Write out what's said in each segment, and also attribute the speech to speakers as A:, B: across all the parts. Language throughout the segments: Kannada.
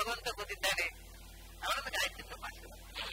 A: ಭಗವಂತ ಕೂತಿದ್ದಾನೆ ಅವನನ್ನು ಗಾಯತ್ರಿ ಉಪಾಸನೆ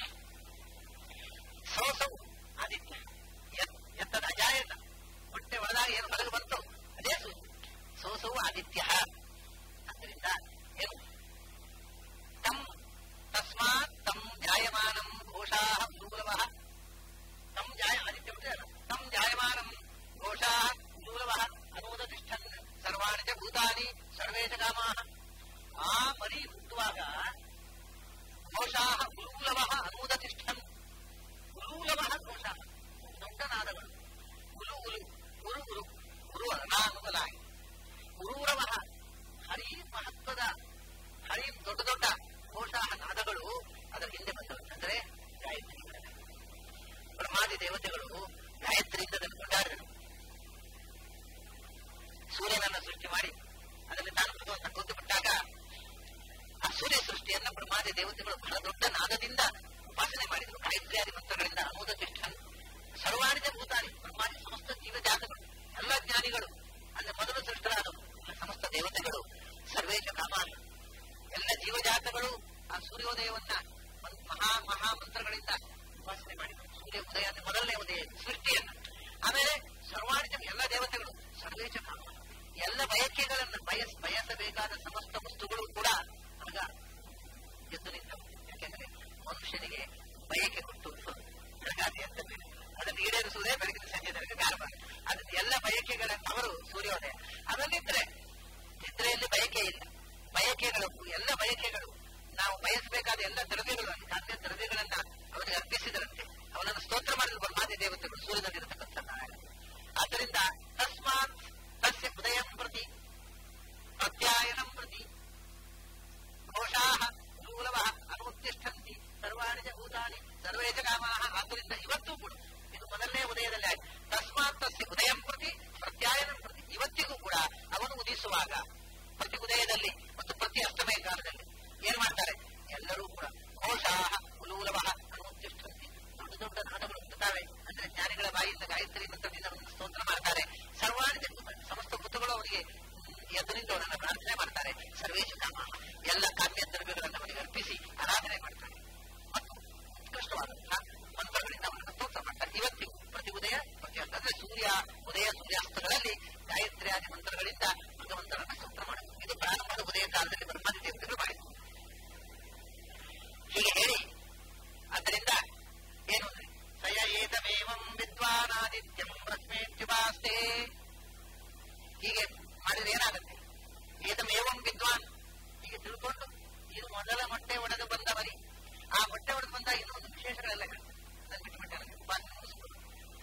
A: ಸೋಸವು ಆದಿತ್ಯ ಎತ್- ಎತ್ತದ ಅಜಾಯತ ಹೊಟ್ಟೆ ಒಳದಾಗ ಏನು ಹೊರಗೆ ಬಂತು ಅದೇ ಸೂರ್ಯ ಸೋಸವು ಆದಿತ್ಯ ಆದ್ದರಿಂದ ಏನು ತಂ ತಸ್ಮಾತ್ ತಂ ಜಾಯಮಾನಂ ಘೋಷಾಃ ಮೂಲವಃ ತಂ ಜಾಯ ಆದಿತ್ಯ ಬಿಟ್ಟರೆ ಅಲ್ಲ. ತಂ ಜಾಯಮಾನಂ ಘೋಷಾಃ ಮೂಲವಃ ಅನುಮೋದತಿಷ್ಠನ್ ಸರ್ವಾಣಿ ಚ ಭೂತಾನಿ ಸರ್ವೇ ಚ ಕಾಮಾಃ ಆ ಮರಿ ಹುಟ್ಟುವಾಗ ಘೋಷಾಃ ಉಲೂಲವಃ ಅನುಮೋದತಿಷ್ಠನ್ ಉಲೂಲವಃ ಘೋಷಾಃ ದೊಡ್ಡ ನಾದಗಳು ಉಲು ಉಲು ಉರು ಉರು ಉರು ಅನಾನುಕಲಾಗಿ ಉರೂರವಃ ಹರಿ ಮಹತ್ವದ ಹರಿ ದೊಡ್ಡ ದೊಡ್ಡ ಘೋಷಾಹ ನಾದಗಳು ಅದರ ಹಿಂದೆ ಬಂದವು ಅಂದರೆ ಗಾಯತ್ರಿ ಬ್ರಹ್ಮಾದಿ ದೇವತೆಗಳು ಗಾಯತ್ರಿಯಿಂದ ಅದನ್ನು ಕೊಂಡಾಡಿದರು ಸೂರ್ಯನನ್ನು ಸೃಷ್ಟಿ ಮಾಡಿ ಅದರಲ್ಲಿ ತಾನು ಭಗವಂತ ಕೊಂದು ಬಿಟ್ಟಾಗ ಆ ಸೂರ್ಯ ಸೃಷ್ಟಿಯನ್ನ ಬ್ರಹ್ಮಾದಿ ದೇವತೆಗಳು ಬಹಳ ದೊಡ್ಡ ನಾದದಿಂದ ಉಪಾಸನೆ ಮಾಡಿದರು ಗಾಯತ್ರಿಯಾದಿ ಮಂತ್ರಗಳಿಂದ ಅನುಮೋದತಿಷ್ಠನ್ ಸರ್ವಾಣಿಜ ಭೂತಾನಿ ಬ್ರಹ್ಮಾದಿ ಸಮಸ್ತ ಜೀವಜಾತಗಳು ಎಲ್ಲ ಜ್ಞಾನಿಗಳು ಅಂದ್ರೆ ಮೊದಲು ಸೃಷ್ಟರಾದವು ಎಲ್ಲ ಸಮಸ್ತ ದೇವತೆಗಳು ಸರ್ವೇಶ ಕಾಮಾನ ಎಲ್ಲ ಜೀವಜಾತಗಳು ಆ ಸೂರ್ಯೋದಯವನ್ನ ಒಂದು ಮಹಾ ಮಹಾ ಮಂತ್ರಗಳಿಂದ ಉಪಾಸನೆ ಮಾಡಿದರು ಸೂರ್ಯ ಉದಯ ಅಂದ್ರೆ ಮೊದಲನೇ ಉದಯ ಸೃಷ್ಟಿಯನ್ನ ಆಮೇಲೆ ಸರ್ವಾಣಿಜ ಎಲ್ಲ ದೇವತೆಗಳು ಸರ್ವೇಶ ಕಾಮ ಎಲ್ಲ ಬಯಕೆಗಳನ್ನ ಬಯಸ್ ಬಯಸಬೇಕಾದ ಸಮಸ್ತ ವಸ್ತುಗಳು ಕೂಡ ಆಗ ಎದ್ದು ನಿಂತವು ಯಾಕೆಂದ್ರೆ ಮನುಷ್ಯನಿಗೆ ಬಯಕೆ ಕೊಟ್ಟು ಬೆಳಗಾವಿ ಅಂತ ಬೇರೆ ಅದನ್ನು ಈಡೇರಿಸುವುದೇ ಬೆಳಗಿನ ಸಂಜೆ ತನಕ ಕಾರಣ ಅದನ್ನ ಎಲ್ಲ ಬಯಕೆಗಳ ಅವರು ಸೂರ್ಯೋದಯ ಅದನ್ನಿದ್ರೆ ನಿದ್ರೆಯಲ್ಲಿ ಬಯಕೆ ಇಲ್ಲ ಬಯಕೆಗಳು ಎಲ್ಲ ಬಯಕೆಗಳು ನಾವು ಬಯಸಬೇಕಾದ ಎಲ್ಲ ದ್ರವ್ಯಗಳು ಕಾಮ್ಯ ದ್ರವ್ಯಗಳನ್ನ ಅವನಿಗೆ ಅರ್ಪಿಸಿದರಂತೆ ಅವನನ್ನು ಸ್ತೋತ್ರ ಮಾಡಿದ್ರು ಬ್ರಹ್ಮಾದಿ ದೇವತೆಗಳು ಸೂರ್ಯನಲ್ಲಿರತಕ್ಕಂಥ ನಾರಾಯಣ ಆದ್ದರಿಂದ ತಸ್ಮಾತ್ ತಸ್ಯ ಉದಯಂ ಪ್ರತಿ ಪ್ರತ್ಯಾಯನಂ ಪ್ರತಿ ಘೋಷಾಹ ಮೂಲವಃ ಅನುತ್ತಿಷ್ಠಂತಿ ಸರ್ವಾಣಿ ಚ ಭೂತಾನಿ ಸರ್ವೇ ಚ ಕಾಮಾಹ ಆದ್ದರಿಂದ ಇವತ್ತೂ ಕೂಡ ಇದು ಮೊದಲನೇ ಉದಯದಲ್ಲಿ ಆಯ್ತು ತಸ್ಮಾತ್ ತಸ್ಯ ಉದಯಂ ಪ್ರತಿ ಪ್ರತ್ಯಾಯನಂ ಪ್ರತಿ ಇವತ್ತಿಗೂ ಕೂಡ ಅವನು ಉದಿಸುವಾಗ ಪ್ರತಿ ಉದಯದಲ್ಲಿ ಮತ್ತು ಪ್ರತಿ ಅಷ್ಟಮಯ ಕಾಲದಲ್ಲಿ ಏನ್ ಮಾಡ್ತಾರೆ ಎಲ್ಲರೂ ಕೂಡ ಘೋಷಾಹ ಉಲೂಲವಃ ಅನುತ್ತಿಷ್ಠಂತಿ ದೊಡ್ಡ ದೊಡ್ಡ ನಾದಗಳು ಹುಟ್ಟುತ್ತವೆ ಅಂದ್ರೆ ಜ್ಞಾನಿಗಳ ಬಾಯಿಂದ ಗಾಯತ್ರಿ ಮಂತ್ರದಿಂದ ಅವನನ್ನು ಸ್ತೋತ್ರ ಮಾಡ್ತಾರೆ ಸರ್ವಾಣಿ ಚ ಭೂತಾನಿ ಸಮಸ್ತ ಭೂತಗಳು ಅವನಿಗೆ ಎದುರಿಂದ ಅವನನ್ನು ಪ್ರಾರ್ಥನೆ ಮಾಡ್ತಾರೆ ಸರ್ವೇಶ ಕಾಮ ಎಲ್ಲ ಕಾಮ್ಯ ದ್ರವ್ಯಗಳನ್ನು ಅವನಿಗೆ ಅರ್ಪಿಸಿ ಆರಾಧನೆ ಮಾಡ್ತಾರೆ ಮತ್ತು ಉತ್ಕೃಷ್ಟವಾದಂತಹ ಮಂತ್ರಗಳಿಂದ ಅವನನ್ನು ಸ್ತೋತ್ರ ಮಾಡ್ತಾರೆ ಇವತ್ತಿಗೂ ಪ್ರತಿ ಉದಯ ಪ್ರತಿ ಅಸ್ತ ಅಂದ್ರೆ ಸೂರ್ಯ ಉದಯ ಸೂರ್ಯಾಸ್ತಗಳಲ್ಲಿ ಗಾಯತ್ರಿಯಾದಿ ಮಂತ್ರಗಳಿಂದ ಭಗವಂತನನ್ನು ಸ್ತೋತ್ರ ಮಾಡುವುದು ಇದು ಪ್ರಾರಂಭದ ಉದಯ ಕಾಲದಲ್ಲಿ ಬ್ರಹ್ಮಾದಿ ದೇವತೆಗಳು ಮಾಡಿದ್ರು ಹೀಗೆ ಹೇಳಿ ಆದ್ದರಿಂದ ಏನು ಅಂದ್ರೆ ಸಯ ಏತಮೇವಂ ವಿದ್ವಾನಾದಿತ್ಯಂ ಪ್ರಶ್ನೇತ್ಯುಪಾಸ್ತೆ ಹೀಗೆ ಮಾಡಿದ್ರೆ ಏನಾಗುತ್ತೆ ಏತಮೇವಂ ವಿದ್ವಾನ್ ಹೀಗೆ ತಿಳ್ಕೊಂಡು ಇದು ಮೊದಲ ಮೊಟ್ಟೆ ಒಡೆದು ಬಂದ ಮರಿ ಆ ಮೊಟ್ಟೆ ಒಡೆದು ಬಂದಾಗ ಇನ್ನೊಂದು ವಿಶೇಷಗಳೆಲ್ಲ ಕಾಣ್ತದೆ. ಅದನ್ನ ಬಿಟ್ಟು ಬಿಟ್ಟೆ ನನಗೆ ಉಪಾಸನೆ ಮುಗಿಸ್ಬೋದು.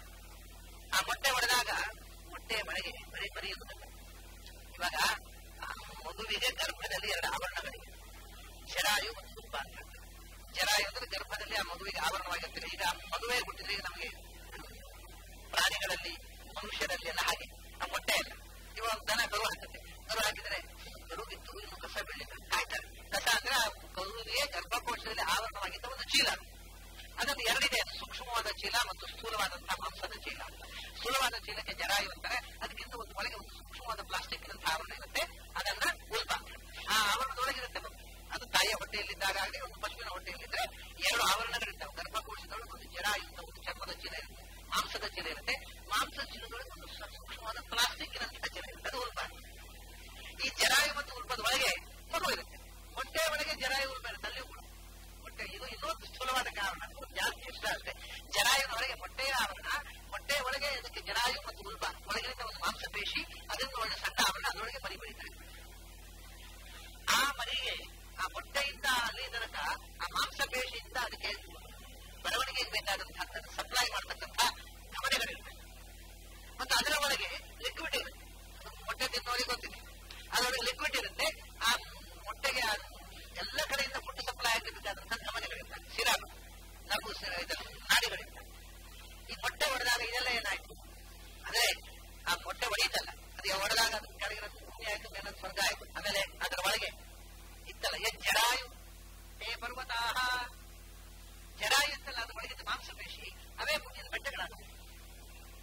A: ಆ ಮೊಟ್ಟೆ ಒಡೆದಾಗ ಮೊಟ್ಟೆಯ ಒಳಗೆ ಬರೀ ಬರೆಯುವುದಿಲ್ಲ ಇವಾಗ ಆ ಮಗುವಿಗೆ ಗರ್ಭದಲ್ಲಿ ಎರಡು ಆವರಣಗಳಿವೆ ಜರಾಯು ಮತ್ತು ತುಪ್ಪ ಅಂತ ಹೇಳ್ತಾರೆ. ಜರಾಯು ಅಂದ್ರೆ ಗರ್ಭದಲ್ಲಿ ಆ ಮಗುವಿಗೆ ಆವರಣವಾಗಿರ್ತದೆ ಈಗ ಮಗುವೇ ಹುಟ್ಟಿದ್ರೆ ಈಗ ನಮಗೆ ಪ್ರಾಣಿಗಳಲ್ಲಿ ಮನುಷ್ಯರಲ್ಲಿ ಎಲ್ಲ ಹಾಗೆ ಆ ಮೊಟ್ಟೆ ಇಲ್ಲ ಇವಾಗ ದನ ಕರು ಹಾಕುತ್ತೆ ಕರು ಹಾಕಿದ್ರೆ ಕರು ಬಿತ್ತು ಇನ್ನು ಕಸ ಬೆಳಿಲ್ಲ ಕಾಯ್ತಾರೆ ಕಸ ಅಂದ್ರೆ ಆ ಕರುವಿಗೆ ಗರ್ಭಕೋಶದಲ್ಲಿ ಆವರಣವಾಗಿದ್ದ ಒಂದು ಚೀಲ ಅದನ್ನು ಎರಡಿದೆ ಅದು ಸೂಕ್ಷ್ಮವಾದ ಚೀಲ ಮತ್ತು ಸ್ಥೂಲವಾದಂತಹ ಮಾಂಸದ ಚೀಲ ಅಂತ ಸ್ಥೂಲವಾದ ಚೀಲಕ್ಕೆ ಜರಾಯು ಅಂತಾರೆ ಅದಕ್ಕಿಂತ ಒಂದು ಒಳಗೆ ಒಂದು ಸೂಕ್ಷ್ಮವಾದ ಪ್ಲಾಸ್ಟಿಕ್ ಆವರಣ ಇರುತ್ತೆ ಅದನ್ನ ಉಲ್ಬ ಅಂತ ಆ ಆವರಣದೊಳಗಿರುತ್ತೆ ಮಗು. ಅದು ತಾಯಿಯ ಹೊಟ್ಟೆಯಲ್ಲಿದ್ದಾಗ ಆಗಲಿ ಒಂದು ಪಶುವಿನ ಹೊಟ್ಟೆಯಲ್ಲಿದ್ದರೆ ಎರಡು ಆವರಣಗಳಿರ್ತವೆ ಗರ್ಭಕೋಶದೊಳಗೆ ಒಂದು ಜರಾಯು ಅಂತ ಒಂದು ಚರ್ಮದ ಚೀಲ ಇರುತ್ತೆ ಮಾಂಸದ ಚೀಲ ಇರುತ್ತೆ ಮಾಂಸದ ಚೀಲದೊಳಗೆ ಒಂದು ಸೂಕ್ಷ್ಮವಾದ ಪ್ಲಾಸ್ಟಿಕ್ ಚೀಲ ಇರುತ್ತೆ ಅದು ಉಲ್ಬ ಈ ಜರಾಯು ಮತ್ತು ಉಲ್ಪದ ಒಳಗೆ ಮಗು ಇರುತ್ತೆ ಹೊಟ್ಟೆಯ ಒಳಗೆ ಜರಾಯು ಉಲ್ಬ ಇರುತ್ತೆ ಅಲ್ಲಿಯೂ ಕೂಡ ಮೊಟ್ಟೆ ಇದು ಇನ್ನೊಂದು ಸ್ಥೂಲವಾದ ಕಾರಣ ಅದು ಜಾಸ್ತಿ ಇಷ್ಟ ಅಷ್ಟೇ ಜರಾಯುನ ಹೊರಗೆ ಮೊಟ್ಟೆಯ ಆವರಣ ಮೊಟ್ಟೆಯ ಒಳಗೆ ಇದಕ್ಕೆ ಜರಾಯು ಮತ್ತು ಉಲ್ಬ ಒಳಗಿನಿಂದ ಒಂದು ಮಾಂಸಪೇಶಿ ಅದರಿಂದ ಒಳ್ಳೆ ಸಣ್ಣ ಆವರಣ ಅದರೊಳಗೆ ಮರಿ ಬೆಳೀತಾ ಇರ್ತದೆ ಆ ಮರಿಗೆ ಆ ಮೊಟ್ಟೆಯಿಂದ ಅಲ್ಲಿ ತನಕ ಆ ಮಾಂಸಪೇಶಿಯಿಂದ ಅದಕ್ಕೆ ಬರವಣಿಗೆಗೆ ಬೇಕಾದಂತಹ ಸಪ್ಲೈ ಮಾಡತಕ್ಕಂಥ ಗಮನಗಳಿರ್ತವೆ ಮತ್ತು ಅದರ ಒಳಗೆ ಲಿಕ್ವಿಡ್ ಇರುತ್ತೆ ಅದು ಮೊಟ್ಟೆ ತಿನ್ನೋರಿಗೆ ಗೊತ್ತಿದೆ ಅದರೊಳಗೆ ಲಿಕ್ವಿಡ್ ಇರುತ್ತೆ ಆ ಮೊಟ್ಟೆಗೆ ಆ ಎಲ್ಲ ಕಡೆಯಿಂದ ಫುಡ್ ಸಪ್ಲೈ ಆಗಬೇಕಾದಂತಹ ಗಮನಗಳಿರ್ತವೆ ಸಿರಾಗಳು ನಗು ಸಿರ ಇದೆಲ್ಲ ನಾಡಿಗಳಿರ್ತವೆ ಈ ಮೊಟ್ಟೆ ಹೊಡೆದಾಗ ಇದೆಲ್ಲ ಏನಾಯ್ತು ಅಂದ್ರೆ ಆ ಮೊಟ್ಟೆ ಹೊಡೆಯುತ್ತಲ್ಲ ಅದು ಹೊಡೆದಾಗ ಅದು ಕೆಳಗಿನ ಭೂಮಿ ಆಯ್ತು ಮೇಲೆ ಸ್ವರ್ಗ ಆಯ್ತು ಆಮೇಲೆ ಅದರ ಒಳಗೆ ಇತ್ತಲ್ಲ ಏನ್ ಜರಾಯು ಹೇ ಪರ್ವತಾಹ ಜರಾಯು ಇತ್ತಲ್ಲ ಅದ್ರ ಒಳಗಿದ್ದ ಮಾಂಸಪೇಶಿ ಅವೇ ಮುಂದಿನ ಬೆಟ್ಟಗಳಾದವು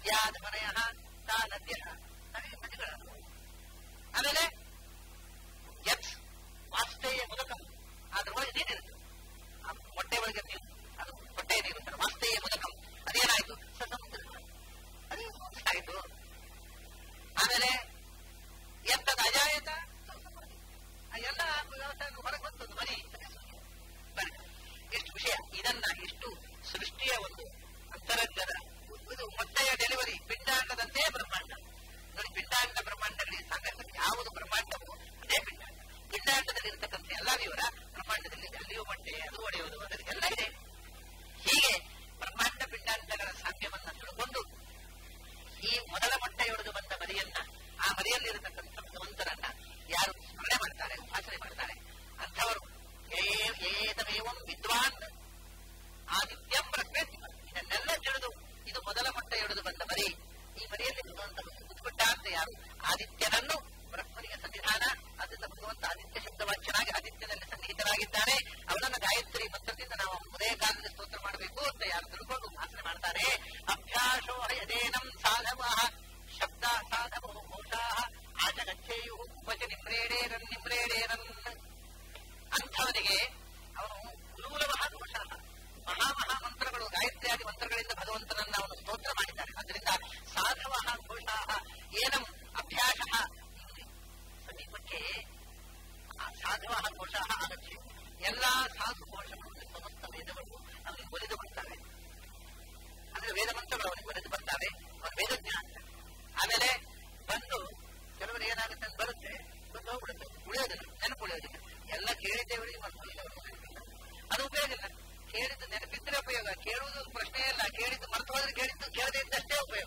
A: ಯಾದ ಮನೆಯ ತಾ ನದ್ಯ ನದಿ ನದಿಗಳು ಆಮೇಲೆ ಯತ್ ವಾಸ್ತೇಯ ಮುದಕ ಅದ್ರ ಒಳಗೆ ನೀರಿರುತ್ತೆ ಆ ಹೊಟ್ಟೆ ಒಳಗೆ ನೀರು ಅದು ಹೊಟ್ಟೆ ನೀರು ವಾಸ್ತೇಯ ಮುದಕ ಅದೇನಾಯ್ತು ಸಸಮುದ್ರ ಅದೇ ಆಯ್ತು ಆಮೇಲೆ ಎತ್ತದ ಅಜಾಯತ ಆ ಎಲ್ಲ ವ್ಯವಸ್ಥೆ ಹೊರಗೆ ಬಂತು ಮರಿ ಬನ್ನಿ ಎಷ್ಟು ವಿಷಯ ಇದನ್ನ ಎಷ್ಟು ಸೃಷ್ಟಿಯ ಒಂದು ಅಂತರಂಗದ ಇದು ಮೊಟ್ಟೆಯ ಡೆಲಿವರಿ ಪಿಂಡಾಂಡದಂತೆ ಬ್ರಹ್ಮಾಂಡ ನೋಡಿ ಪಿಂಡಾಂಡ ಬ್ರಹ್ಮಾಂಡಗಳಿಗೆ ಸಾಕಷ್ಟು ಯಾವುದು ಬ್ರಹ್ಮಾಂಡವೋ ಅದೇ ಪಿಂಡಾಂಡ ಪಿಂಡಾಂಡದಲ್ಲಿ ಇರತಕ್ಕಂಥ ಎಲ್ಲ ವಿವರ ಬ್ರಹ್ಮಾಂಡದಲ್ಲಿ ಇದೆ. ಅಲ್ಲಿಯೂ ಮೊಟ್ಟೆ ಅದು ಒಡೆಯುವುದು ಅದರಲ್ಲಿ ಎಲ್ಲ ಇದೆ ಹೀಗೆ ಬ್ರಹ್ಮಾಂಡ ಪಿಂಡಾಂಡಗಳ ಸಾಮ್ಯವನ್ನ ತಿಳ್ಕೊಂಡು ಈ ಮೊದಲ ಮೊಟ್ಟೆಯೊಡೆದು ಬಂದ ಮರಿಯನ್ನ ಆ ಮರಿಯಲ್ಲಿರತಕ್ಕಂಥ ಭಗವಂತನನ್ನ ಯಾರು ಸ್ಮರಣೆ ಮಾಡ್ತಾರೆ ಉಪಾಸನೆ ಮಾಡ್ತಾರೆ ಅಂಥವರು ಏ- ಏತಮೇವಂ ವಿದ್ವಾನ್ ಆದಿತ್ಯಂ ಪ್ರಕೃತಿ ಇದನ್ನೆಲ್ಲ ತಿಳಿದು ಇದು ಮೊದಲ ಮೊಟ್ಟೆಯೊಡೆದು ಬಂದ ಮರಿ ಈ ಮರಿಯಲ್ಲಿ ಭಗವಂತ ಉದ್ಬಿಟ್ಟ ಅಂತ ಯಾರು ಆದಿತ್ಯನನ್ನು ಬ್ರಹ್ಮನಿಗೆ ಸನ್ನಿಧಾನ ಅದರಿಂದ ಭಗವಂತ ಆದಿತ್ಯ ಶಬ್ದವಾಚ್ಯನಾಗಿ ಆದಿತ್ಯನಲ್ಲಿ ಸನ್ನಿಹಿತರಾಗಿದ್ದಾನೆ ಅವನನ್ನ ಗಾಯತ್ರಿ ಮಂತ್ರದಿಂದ ನಾವು ಉದಯ ಕಾಲದಲ್ಲಿ ಸ್ತೋತ್ರ ಮಾಡಬೇಕು ಅಂತ ಯಾರು ತಿಳ್ಕೊಂಡು ಉಪಾಸನೆ ಮಾಡ್ತಾರೆ ಅಭ್ಯಾಸೋ ಯದೇನಂ ಸಾಧವ ಶಬ್ದ ಸಾಧವೋ ಘೋಷಾ ಆಚ ಗಚ್ಚೇಯು ಉಪಚ ನಿಮ್ರೇಡೇರನ್ ನಿಮ್ರೇಡೇರನ್ ಅಂಥವನಿಗೆ ಅವನು ಗುರುಗುಲ ಮಹಾದೋಷ ಮಹಾ ಮಹಾ ಮಂತ್ರಗಳು ಗಾಯತ್ರಿಯಾದಿ ಮಂತ್ರಗಳಿಂದ ಭಗವಂತನನ್ನ ಅವನು ಸ್ತೋತ್ರ ಮಾಡಿದ್ದಾನೆ ಅದರಿಂದ ಸಾಧವ ಘೋಷಾ ಏನಂ ಅಭ್ಯಾಸ ಸಮೀಪಕ್ಕೆ ಆ ಸಾಧವ ಘೋಷ ಆಗತ್ತೆ ಎಲ್ಲಾ ಸಾಧು ಘೋಷಗಳು ಸಮಸ್ತ ವೇದಗಳು ಅವನಿಗೆ ಒಲಿದು ಬರ್ತವೆ ಅಂದ್ರೆ ವೇದ ಮಂತ್ರಗಳು ಅವನಿಗೆ ಒಲಿದು ಬರ್ತವೆ ಅವನ ವೇದಜ್ಞ ಆಗ್ತಾನೆ ಆಮೇಲೆ ಬಂದು ಕೆಲವರು ಏನಾಗುತ್ತೆ ಅಂತ ಬರುತ್ತೆ ಬಂದು ಹೋಗ್ಬಿಡುತ್ತೆ ಉಳಿಯೋದಿಲ್ಲ ನೆನಪು ಉಳಿಯೋದಿಲ್ಲ ಎಲ್ಲ ಕೇಳಿದ್ದೇವೆ ಮತ್ತು ಅದು ಉಪಯೋಗ ಇಲ್ಲ ಕೇಳಿದ್ದು ನೆನಪಿದ್ರೆ ಉಪಯೋಗ ಕೇಳುವುದು ಪ್ರಶ್ನೆ ಇಲ್ಲ ಕೇಳಿದ್ದು ಮರೆತು ಹೋದ್ರೆ ಕೇಳಿದ್ದು ಕೇಳದೆ ಇದ್ದಷ್ಟೇ ಉಪಯೋಗ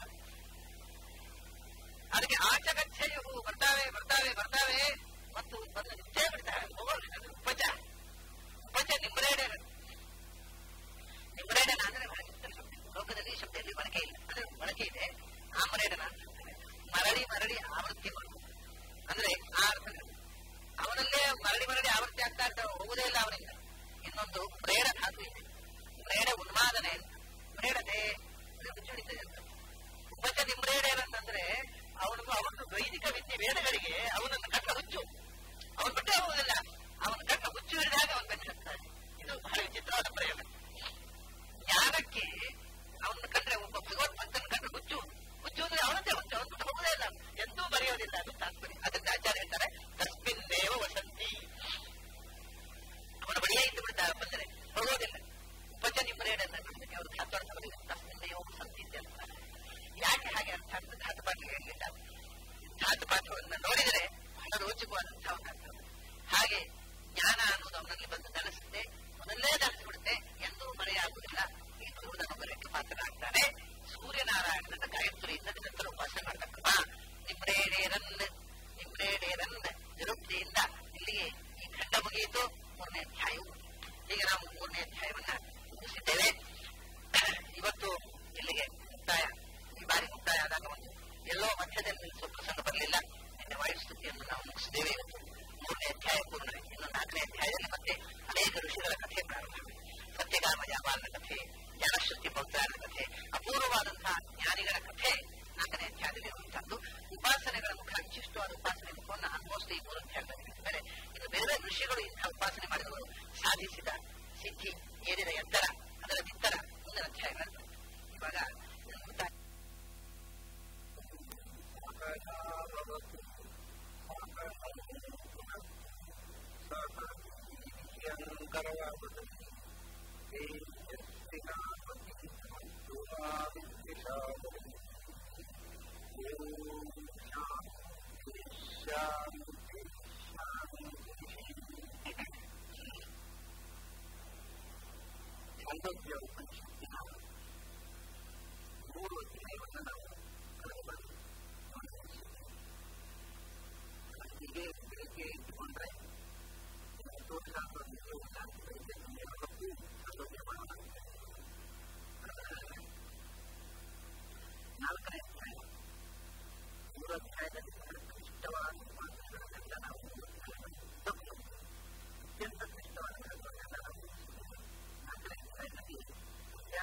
A: ಅದಕ್ಕೆ ಆಚಗಚ್ಚೆಯು ಬರ್ತಾವೆ ಬರ್ತಾವೆ ಬರ್ತಾವೆ ಮತ್ತು ಬಂದು ನಿಂತೇ ಬಿಡ್ತಾವೆ ಹೋಗೋದಿಲ್ಲ ಅದು ಉಪಚ ಉಪಚ ನಿಂಬರೇಡನ ನಿಂಬರೇಡನ ಅಂದ್ರೆ ಬಹಳ ಚಿತ್ರ ಶಬ್ದ ಲೋಕದಲ್ಲಿ ಈ ಶಬ್ದ ಎಲ್ಲಿ ಬಳಕೆ ಇಲ್ಲ ಅಂದ್ರೆ ಬಳಕೆ ಇದೆ ಆಮರೇಡನ ಅಂತ ಹೇಳ್ತಾರೆ. ಮರಳಿ ಮರಳಿ ಆವೃತ್ತಿ ಮಾಡುವುದು ಅಂದ್ರೆ ಆ ಅರ್ಥದಲ್ಲಿ ಅವನಲ್ಲೇ ಮರಳಿ ಮರಳಿ ಆವೃತ್ತಿ ಆಗ್ತಾ ಇರ್ತಾವೆ ಹೋಗುದೇ ಇಲ್ಲ ಅವನಿಂದ ಇನ್ನೊಂದು ಪ್ರೇರ ಧಾತು ಇದೆ ಪ್ರೇರ ಉನ್ಮಾದನೆ ಅಂತ ಪ್ರೇರತೆ ಮುಚ್ಚಿಡಿತದೆ ಅಂತ ಉಪಚ ನಿಮ್ರೇಡೇನಂತಂದ್ರೆ ಅವನಿಗೂ ಅವನು ವೈದಿಕ ವಿದ್ಯೆ ವೇದಗಳಿಗೆ ಅವನನ್ನು ಕಟ್ಟ ಹುಚ್ಚು ಅವನು ಬಿಟ್ಟೇ ಹೋಗುದಿಲ್ಲ ಅವನ ಕಟ್ಟ ಹುಚ್ಚು ಹಿಡಿದಾಗ ಅವನ ಬೆನ್ನತ್ತಾನೆ ಇದು ಬಹಳ ವಿಚಿತ್ರವಾದ ಪ್ರಯೋಗ ಜ್ಞಾನಕ್ಕೆ ಅವನು ಕಂಡ್ರೆ ಒಬ್ಬ ಭಗವದ್ಭಕ್ತನ ಕಂಡ್ರೆ ಹುಚ್ಚು ಹುಚ್ಚು ಅಂದ್ರೆ ಅವನದೇ ಹುಚ್ಚು ಅವನು ಬಿಟ್ಟು ಹೋಗುದೇ ಇಲ್ಲ ಎಂದೂ ಬರೆಯೋದಿಲ್ಲ ಅದು ತಾತ್ಪರ್ಯ ಅದರಿಂದ ಆಚಾರ್ಯ ಹೇಳ್ತಾರೆ ತಸ್ಮಿನ್ ದೇವ ವಸಂತಿ ಅವನ ಬಳಿಯೇ ಇದ್ದು ಬಿಡ್ತಾರೆ ಬಂದರೆ ಹೋಗೋದಿಲ್ಲ ಉಪಚ ನಿಮ್ಮರೇಡನ್ನ ಅದಕ್ಕೆ ಅವರು ಧಾತುವನ್ನು ತಗೊಳ್ಳಿಲ್ಲ ತಸ್ಮಿನ್ ದೇವ ವಸಂತಿ ಅಂತ ಹೇಳ್ತಾರೆ ಯಾಕೆ ಹಾಗೆ ಅರ್ಥ ಆಗ್ತದೆ ಧಾತುಪಾಠ ಹೇಳಲಿಲ್ಲ ಧಾತುಪಾಠವನ್ನು ನೋಡಿದರೆ ಬಹಳ ರೋಚಕವಾದಂತಹ ಒಂದು ಅರ್ಥ ಹಾಗೆ ಜ್ಞಾನ ಅನ್ನೋದು ಅವನಲ್ಲಿ ಬಂದು ನೆಲೆಸುತ್ತೆ ಮೊದಲೇ ನೆಲೆಸಿಬಿಡುತ್ತೆ ಎಂದೂ ಮರೆಯಾಗುವುದಿಲ್ಲ ಈ ಗುರುದನುಗ್ರಹಕ್ಕೆ ಪಾತ್ರರಾಗ್ತಾರೆ ಸೂರ್ಯನಾರಾಯಣನ ಗಾಯತ್ರಿಯಿಂದ ನಿರಂತರ ಉಪಾಸನೆ ಮಾಡತಕ್ಕವ ನಿಮ್ರೇಡೇರನ್ ನಿಮ್ರೇಡೇರನ್ ನಿರುಕ್ತಿಯಿಂದ ಇಲ್ಲಿಗೆ ಈ ಖಂಡ ಮುಗಿಯಿತು ಮೂರನೇ ಅಧ್ಯಾಯವು ಈಗ ನಾವು ಮೂರನೇ ಅಧ್ಯಾಯವನ್ನ ಮುಗಿಸಿದ್ದೇವೆ ಇವತ್ತು ಇಲ್ಲಿಗೆ ಮುಕ್ತಾಯ ಈ ಬಾರಿ ಮುಕ್ತಾಯ ಆದಾಗ ಒಂದು ಎಲ್ಲೋ ಮಧ್ಯದಲ್ಲಿ ನಿಲ್ಲಿಸುವ ಪ್ರಸಂಗ ಬರಲಿಲ್ಲ ನಿನ್ನೆ ವಾಯುಸ್ತುತಿಯನ್ನು ನಾವು ಮುಗಿಸಿದ್ದೇವೆ ಇವತ್ತು ಮೂರನೇ ಅಧ್ಯಾಯ ಪೂರ್ಣ ಇನ್ನು ನಾಲ್ಕನೇ ಅಧ್ಯಾಯದಲ್ಲಿ ಮತ್ತೆ ಅನೇಕ ಋಷಿಗಳ ಕಥೆ ಪ್ರಾರಂಭ ಸತ್ಯಗಾಮ ಜಾಬಾಲನ ಕಥೆ ಜ್ಞಾನಶ್ರುತಿ ಭಕ್ತರಾದ ಕಥೆ ಅಪೂರ್ವವಾದಂತಹ ಜ್ಞಾನಿಗಳ ಕಥೆ ನಾಲ್ಕನೇ ಅಧ್ಯಾಯದಲ್ಲಿ ಇರುವಂತಹದ್ದು ಉಪಾಸನೆಗಳ ಮುಖ ವಿಶಿಷ್ಟವಾದ ಉಪಾಸನೆ ಮುಖವನ್ನು ಆಲ್ಮೋಸ್ಟ್ ಈ ಮೂರು ಅಧ್ಯಾಯದಲ್ಲಿ ಹೇಳಿದ್ದಾರೆ ಇನ್ನು ಬೇರೆ ಬೇರೆ ಋಷಿಗಳು ಇಂತಹ ಉಪಾಸನೆ ಮಾಡಿದವರು ಸಾಧಿಸಿದ ಸಿದ್ಧಿ ಏರಿದ ಎತ್ತರ ಅದರ ಬಿತ್ತರ ಮುಂದಿನ ಅಧ್ಯಾಯಗಳನ್ನು ಇವಾಗ ಇದನ್ನು ಮುಕ್ತಾಯ ಛಾಂದೋಗ್ಯ ಉಪನಿಷತ್ತಿನ ಮೂರು ಅಧ್ಯಾಯವನ್ನು ನಾವು ಕಳೆದ ಬಾರಿ ಗಮನಿಸಿದ್ದೇವೆ. ಹೀಗೆ ಬೆಳಿಗ್ಗೆ ಇಟ್ಟುಕೊಂಡ್ರೆ ದೋಷಾಂತರಕ್ಕೆ ಉಂಟಾಗಿ ಬೆಳಿಗ್ಗೆ ಸಂಜೆ ಹೊತ್ತು ಛಾಂದೋಗ್ಯ ಮಾಡೋಣ ನಾಲ್ಕನೇ ಅಧ್ಯಾಯ ಮೂರು ಅಧ್ಯಾಯದಲ್ಲಿ ಬಹಳ ಕ್ಲಿಷ್ಟವಾದ ಮಾತುಗಳನ್ನೆಲ್ಲ ನಾವು ತಪ್ಪು ಅತ್ಯಂತ ಕ್ಲಿಷ್ಟವಾದ ಮಾತುಗಳನ್ನೆಲ್ಲ ನಾವು ನಾಲ್ಕನೇ ಅಧ್ಯಾಯದಲ್ಲಿ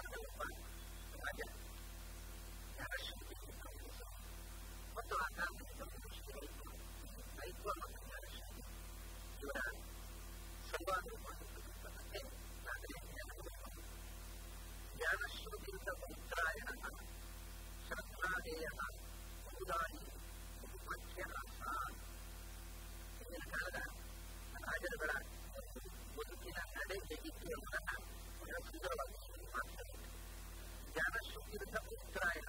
B: ಕಾಲದ ಒಬ್ಬ ರಾಜ ಜ್ಞಾನಶ್ರುತಿ ಮತ್ತು ಆ ಕಾಲದಲ್ಲಿ ದೃಷ್ಟಿ ರೈತ ರೈತ ಮತ್ತು ಜ್ಞಾನಶ್ರುತಿ ಇವರ ಸಂವಾದ ಮಾಡಿರ್ತಕ್ಕಂಥದ್ದೇ ನಾಗರಿಕ ಜ್ಞಾನಶ್ರುತಿಯಿಂದ ಪವಿತ್ರಾಯಣ ಶ್ರದ್ಧಾದೇಯ ಬಹುದಾಯಿ ಬಹುಮಖ್ಯ ಹಿಂದಿನ ಕಾಲದ ರಾಜರುಗಳ ಬದುಕಿನ ನಡೆ ಜಗಿಕೆಯನ್ನು ಬಹಳ ಸುಂದರವಾಗಿ ಮಾಡ್ತಾರೆ ಜ್ಞಾನಶ್ರುತಿಯಿಂದ ಪುತ್ರಾಯಣ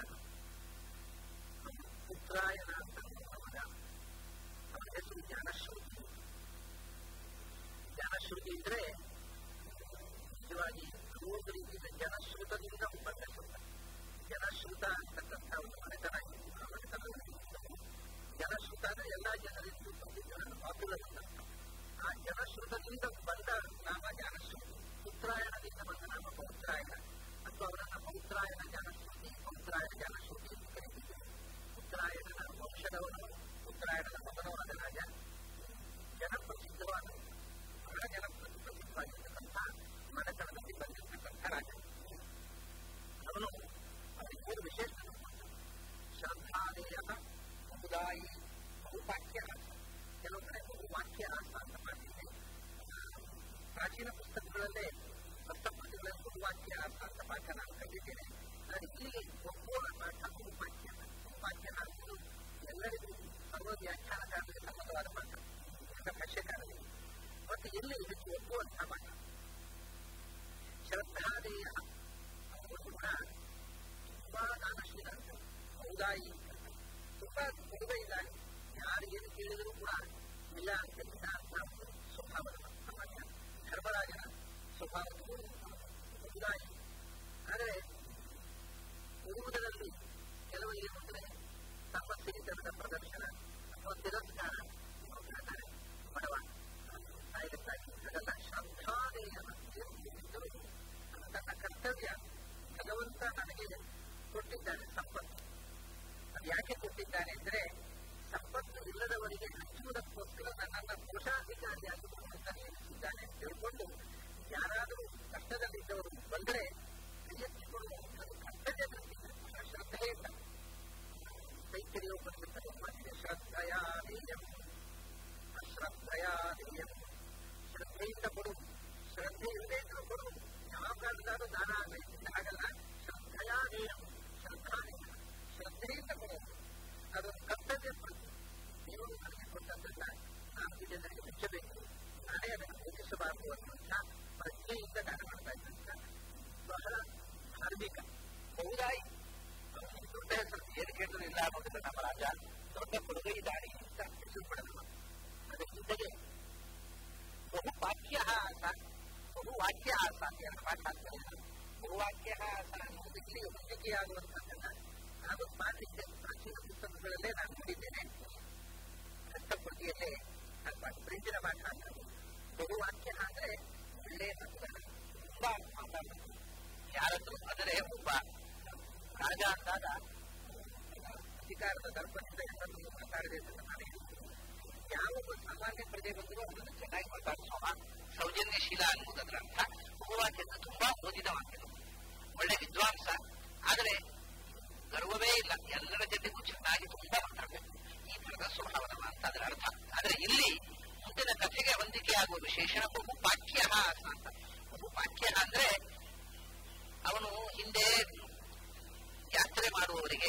B: ಪುತ್ರಾಯಣ ಅಂತ ಮಗ ಅವನ ಹೆಸರು ಜ್ಞಾನಶ್ರುತಿ ಜ್ಞಾನಶ್ರುತಿ ಇದ್ರೆ ನಿಜವಾಗಿ ಒಂದು ರೀತಿಯಿಂದ ಜನಶ್ರುತದಿಂದ ಬಂದ ಶಬ್ದ ಜನಶ್ರುತ ಅಂತಕ್ಕಂಥ ಒಂದು ಮನೆತನ ಆ ಮನೆತನದಲ್ಲಿ ಜನಶ್ರುತ ಅಂದ್ರೆ ಎಲ್ಲಾ ಜನರಿಗೂ ಬಂದಿದ್ದನ್ನು ಪಾಪ್ಯುಲರ್ ಅಂತ ಆ ಜನಶ್ರುತದಿಂದ ಬಂದ ನಾಮ ಜ್ಞಾನಶ್ರುತಿ ಉತ್ತರಾಯಣದಿಂದ ಬಂದ ನಾಮ ಪೌತ್ರಾಯಣ ಅಥವಾ ಅವರನ್ನ ಪೌತ್ರಾಯಣ ಜ್ಞಾನಶ್ರುತಿ ಪೌತ್ರಾಯಣ ಜ್ಞಾನಶ್ರುತಿ ಎಂದು ಕರೀತಿದ್ದರು ಉತ್ತರಾಯಣನ ವಂಶದವನು ಉತ್ತರಾಯಣನ ಮಗನವಾದ ರಾಜ ಜನಪ್ರಸಿದ್ಧವಾದ ಬಹಳ ಜನಪ್ರಸಿದ್ಧವಾಗಿರ್ತಕ್ಕಂಥ ಮನೆತನದಲ್ಲಿ ಬಂದಿರತಕ್ಕಂಥ ರಾಜ ಅವನು ಅವನಿಗೆ ಮೂರು ವಿಶೇಷ ಶ್ರದ್ಧಾದೇಯ ಬಹುದಾಯಿ ಬಹುವಾಕ್ಯ ಕೆಲವು ಕಡೆ ಬಹುವಾಕ್ಯ ಅಂತ ಮಾಡಿದ್ದೆ ಪ್ರಾಚೀನ ಪುಸ್ತಕಗಳಲ್ಲೇ ಸಪ್ತಪದಿಗಳಲ್ಲಿ ಬಹುವಾಕ್ಯ ಅಂತ ಪಾಠ ನಾನು ಕಲಿತಿದ್ದೇನೆ ಆದರೆ ಇಲ್ಲಿಗೆ ಒಪ್ಪುವ ಪಾಠ ಬಹುವಾಕ್ಯ ಬಹುವಾಕ್ಯ ಅನ್ನೋದು ಎಲ್ಲರಿಗೂ ಸರ್ವ ವ್ಯಾಖ್ಯಾನಕಾರರಿಗೆ ಸಂಬಂಧವಾದ ಪಾಠ ಭಾಷ್ಯಕಾರರಿಗೆ ಮತ್ತು ಎಲ್ಲಿ ಇದಕ್ಕೆ ಒಪ್ಪುವಂತಹ ಪಾಠ ಶ್ರದ್ಧಾದೇಯ ಒಂದು ಗುಣ ತುಂಬಾ ದಾನಶೀಲ ಅಂತ ಔದಾಯಿ ತುಂಬಾ ಕೊಡುಗೆ ಇದ್ದಾನೆ ಯಾರು ಏನು ಕೇಳಿದರೂ ಕೂಡ ಇಲ್ಲ ಅಂತ ಇಲ್ಲ ಅಂತ ಒಂದು ಸ್ವಭಾವದ ಸಾಮಾನ್ಯ ಧರ್ಮರಾಜನ ಸ್ವಭಾವದ ಔದಾಯಿ ಆದರೆ ಕೊಡುವುದರಲ್ಲಿ ಕೆಲವು ಏನು ಅಂದರೆ ತಮ್ಮ ಸಿರಿತನದ ಪ್ರದರ್ಶನ ಅಥವಾ ತಿರಸ್ಕಾರ ಮಾಡ್ತಾರೆ ಬಡವ ತಾಯಿಗಾಗಿ ಅದೆಲ್ಲ ಶ್ರದ್ಧಾದೇಯ ತನ್ನ ಕರ್ತವ್ಯ ಭಗವಂತ ನನಗೆ ಕೊಟ್ಟಿದ್ದಾನೆ ಸಂಪತ್ತು ಅದು ಯಾಕೆ ಕೊಟ್ಟಿದ್ದಾನೆ ಅಂದ್ರೆ ಸಂಪತ್ತು ಇಲ್ಲದವರಿಗೆ ಹಂಚುವುದಕ್ಕೋಸ್ಕರ ನನ್ನನ್ನು ಕೋಶಾಧಿಕಾರಿಯಾಗಿ ಭಗವಂತ ನೇಮಿಸಿದ್ದಾನೆ ಅಂತ ತಿಳ್ಕೊಂಡು ಯಾರಾದರೂ ಕಷ್ಟದಲ್ಲಿದ್ದವರು ಬಂದರೆ ಕೈಯೆತ್ತಿಕೊಳ್ಳುವಂಥದ್ದು ಕರ್ತವ್ಯ ಬಹಳ ಶ್ರದ್ಧೆಯಿಂದ ತೈತರಿಯೋಪನಿಷತ್ತಲ್ಲಿ ಮಾತಿದೆ ಶ್ರದ್ಧಯಾದೇಯಂ ಅಶ್ರದ್ಧಯಾದೇಯಂ ಶ್ರದ್ಧೆಯಿಂದ ಕೊಡು ಶ್ರದ್ಧೆ ಇಲ್ಲದೆ ಇದ್ರೂ ಕೊಡು ಯಾವ ಕಾರಣದಾದ್ರೂ ದಾನ ಆಗಬೇಕು ಹಾಗಲ್ಲ ಶ್ರದ್ಧಯಾದೇಯಂ ಶ್ರದ್ಧಾದೇಯ ಶ್ರದ್ಧೆಯಿಂದ ಕೊಡು ಅದೊಂದು ಕರ್ತವ್ಯ ಪ್ರತಿ ದೇವರು ನನಗೆ ಕೊಟ್ಟದ್ದನ್ನ ನಾಲ್ಕು ಜನರಿಗೆ ಮೆಚ್ಚಬೇಕು ನಾನೇ ಅದನ್ನು ಭೋಗಿಸಬಾರದು ಅನ್ನುವಂಥ ಪ್ರಜ್ಞೆಯಿಂದ ದಾನ ಮಾಡ್ತಾ ಇದ್ದಂತ ಬಹಳ ಧಾರ್ಮಿಕ ಬಹುದಾಯಿ ಅವನಿಗೆ ದೊಡ್ಡ ಹೆಸರು ಏನು ಕೇಳಿದ್ರು ಇಲ್ಲ ಅನ್ನೋದಿಲ್ಲ ನಮ್ಮ ರಾಜ ದೊಡ್ಡ ಕೊಡುಗೈ ದಾರಿ ಅಂತ ಹೆಸರು ಪಡೆದವ ಅದರ ಜೊತೆಗೆ ಬಹುವಾಕ್ಯ ಆಸ ಬಹುವಾಕ್ಯ ಆಸ ಅಂತ ಎರಡು ಪಾಠ ಆಗ್ತಾರೆ ಬಹುವಾಕ್ಯ ಆಸ ಅನ್ನೋದು ಇಲ್ಲಿ ಹೊಂದಿಕೆಯಾಗುವಂತದ್ದನ್ನ ನಾನು ಮಾಡಿದ್ದೆ ಪ್ರಾಚೀನ ಪುಸ್ತಕಗಳಲ್ಲೇ ನಾನು ನೋಡಿದ್ದೇನೆ ಹಸ್ತಪ್ರತಿಯಲ್ಲೇ ಪ್ರಿಂಟಿನ ಪಾಠ ಅಂತ ಬಹುವಾಕ್ಯ ಅಂದ್ರೆ ಒಳ್ಳೆ ಮಾತುಗಳನ್ನ ತುಂಬಾ ಮಾತಾಡಬೇಕು ಯಾರದ್ದು ಅಂದರೆ ಒಬ್ಬ ರಾಜ ಅಂದಾಗ ಅಧಿಕಾರದ ದರ್ಪದಿಂದ ಎಲ್ಲರೂ ಮಾತಾಡದೆ ಅಂತ ನಾನು ಹೇಳ್ತೀನಿ ಯಾವ ಒಬ್ಬ ಸಾಮಾನ್ಯ ಪ್ರಜೆ ಬಂದರೂ ಅದನ್ನು ಚೆನ್ನಾಗಿ ಮಾತಾಡಿಸೋಣ ಸೌಜನ್ಯಶೀಲ ಅನ್ನುವುದು ಅದರ ಅರ್ಥ ಬಹುವಾಕ್ಯದ ತುಂಬಾ ಓದಿದ ಮಾತಿನ ಒಳ್ಳೆ ವಿದ್ವಾಂಸ ಆದರೆ ಗರ್ವವೇ ಇಲ್ಲ ಎಲ್ಲರ ಜೊತೆಗೂ ಚೆನ್ನಾಗಿ ತುಂಬಾ ಮಾತಾಡಬೇಕು ಈ ತರದ ಸ್ವಭಾವದ ಅಂತ ಅದರ ಅರ್ಥ ಆದರೆ ಇಲ್ಲಿ ಮುಂದಿನ ಕಥೆಗೆ ಹೊಂದಿಕೆಯಾಗುವ ವಿಶೇಷಣ ಬಹುಪಾಕ್ಯ ಅಂತ ಬಹುಪಾಕ್ಯ ಅಂದ್ರೆ ಅವನು ಹಿಂದೆ ಯಾತ್ರೆ ಮಾಡುವವರಿಗೆ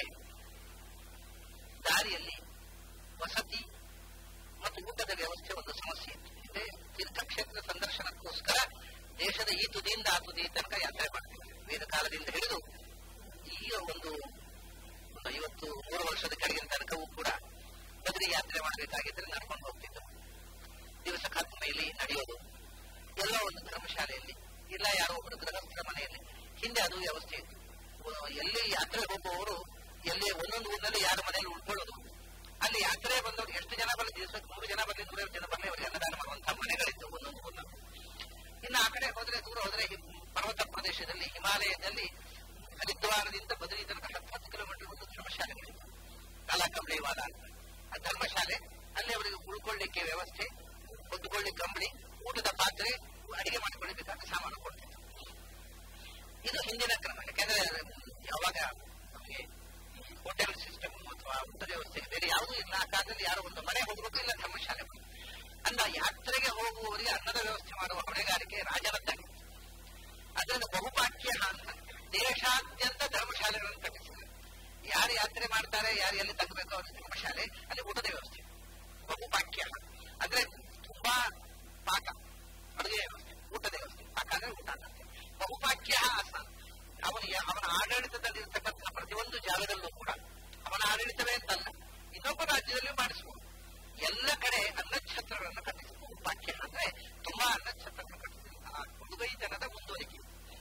B: ದಾರಿಯಲ್ಲಿ ವಸತಿ ಮತ್ತು ಊಟದ ವ್ಯವಸ್ಥೆ ಒಂದು ಸಮಸ್ಯೆ ಇತ್ತು ಹಿಂದೆ ತೀರ್ಥಕ್ಷೇತ್ರ ಸಂದರ್ಶನಕ್ಕೋಸ್ಕರ ದೇಶದ ಈ ತುದಿಯಿಂದ ಆ ತುದಿ ತನಕ ಯಾತ್ರೆ ಮಾಡ್ತೀವಿ ವೇದ ಕಾಲದಿಂದ ಹಿಡಿದು ಈಗ ಒಂದು ಒಂದು ಐವತ್ತು ಮೂರು ವರ್ಷದ ಕೆಳಗಿನ ತನಕವೂ ಕೂಡ ಬದರಿ ಯಾತ್ರೆ ಮಾಡಬೇಕಾಗಿದ್ರೆ ನಡ್ಕೊಂಡು ಹೋಗ್ತಿದ್ದವು ದಿವಸ ಮೇಲೆ ನಡೆಯೋದು ಎಲ್ಲ ಒಂದು ಧರ್ಮಶಾಲೆಯಲ್ಲಿ ಇಲ್ಲ ಯಾರೋ ಒಬ್ಬರು ಗೃಹಸ್ಥರ ಮನೆಯಲ್ಲಿ ಹಿಂದೆ ಅದು ವ್ಯವಸ್ಥೆ ಇತ್ತು ಎಲ್ಲಿ ಯಾತ್ರೆ ಹೋಗುವವರು ಎಲ್ಲಿ ಒಂದೊಂದು ಊರಿನಲ್ಲಿ ಯಾರ ಮನೆಯಲ್ಲಿ ಉಳ್ಕೊಳ್ಳೋದು ಅಲ್ಲಿ ಯಾತ್ರೆ ಬಂದವರು ಎಷ್ಟು ಜನ ಬರಲಿ ದಿವಸಕ್ಕೆ ನೂರು ಜನ ಬರಲಿ ನೂರೈವತ್ತು ಜನ ಬರಲಿ ಅವರಿಗೆ ಅನ್ನದಾನ ಮಾಡುವಂತಹ ಮನೆಗಳಿತ್ತು ಒಂದೊಂದು ಊರಿನಲ್ಲಿ ಇನ್ನು ಆ ಕಡೆ ಹೋದ್ರೆ ದೂರ ಹೋದ್ರೆ ಪರ್ವತ ಪ್ರದೇಶದಲ್ಲಿ ಹಿಮಾಲಯದಲ್ಲಿ ಹರಿದ್ವಾರದಿಂದ ಬದರಿ ತನಕ ಹತ್ತು ಹತ್ತು ಕಿಲೋಮೀಟರ್ ಒಂದು ಧರ್ಮಶಾಲೆಗಳಿತ್ತು ಕಾಲಕಂಬಳಿವಾದ ಅಂತ ಆ ಧರ್ಮಶಾಲೆ ಅಲ್ಲಿ ಅವರಿಗೆ ಉಳ್ಕೊಳ್ಳಿಕ್ಕೆ ವ್ಯವಸ್ಥೆ ಹೊದ್ದುಕೊಳ್ಳಿ ಕಂಬಳಿ ಊಟದ ಪಾತ್ರೆ ಅಡಿಗೆ ಮಾಡಿಕೊಳ್ಳಬೇಕಾದ ಸಾಮಾನು ಕೊಡ್ತಿದ್ರು
A: ಇದು ಹಿಂದಿನ ಕ್ರಮ ಯಾಕಂದ್ರೆ ಯಾವಾಗ ನಮಗೆ ಹೋಟೆಲ್ ಸಿಸ್ಟಮ್ ಅಥವಾ ಊಟ ವ್ಯವಸ್ಥೆ ಬೇರೆ ಯಾವುದೂ ಇಲ್ಲ ಆ ಕಾಲದಲ್ಲಿ ಯಾರು ಒಂದು ಮನೆ ಹೋಗ್ಬೇಕು ಇಲ್ಲ ಧರ್ಮಶಾಲೆ ಹೋಗ್ಬೇಕು. ಅಂದ ಯಾತ್ರೆಗೆ ಹೋಗುವವರಿಗೆ ಅನ್ನದ ವ್ಯವಸ್ಥೆ ಮಾಡುವ ಹೊಣೆಗಾರಿಕೆ ರಾಜರದ್ದಾಗಿತ್ತು ಅದರಿಂದ ಬಹುಪಾಠ್ಯ ಅಂತ ದೇಶಾದ್ಯಂತ ಧರ್ಮಶಾಲೆಗಳನ್ನು ಕಟ್ಟಿಸಿದ್ದಾರೆ ಯಾರು ಯಾತ್ರೆ ಮಾಡ್ತಾರೆ ಯಾರು ಎಲ್ಲಿ ತಗಬೇಕು ಅವ್ರ ಧರ್ಮಶಾಲೆ ಅಲ್ಲಿ ಊಟದ ವ್ಯವಸ್ಥೆ ಬಹುಪಾಠ್ಯ ಅಂದ್ರೆ ತುಂಬಾ ಪಾಕ ಅಡುಗೆ ವ್ಯವಸ್ಥೆ ಊಟದ ವ್ಯವಸ್ಥೆ ಪಾಕ ಅಂದ್ರೆ ಊಟ ಅಂತ ಬಹುಪಾಠ್ಯ ಆಸನ ಅವನ ಅವನ ಆಡಳಿತದಲ್ಲಿರ್ತಕ್ಕಂಥ ಪ್ರತಿಯೊಂದು ಜಾಗದಲ್ಲೂ ಕೂಡ ಅವನ ಆಡಳಿತವೇ ಅಂತಲ್ಲ ಇನ್ನೊಬ್ಬ ರಾಜ್ಯದಲ್ಲಿಯೂ ಮಾಡಿಸಬಹುದು ಎಲ್ಲ ಕಡೆ ಅನ್ನಛತ್ರಗಳನ್ನು ಕಟ್ಟಿಸಬಹುದು ಪಾಠ್ಯ ಅಂದ್ರೆ ತುಂಬಾ ಅನ್ನಛತ್ರಗಳನ್ನು ಕಟ್ಟಿಸಿದಂತಹ ಹುಡುಗೈತನದ ಮುಂದುವರಿಕೆ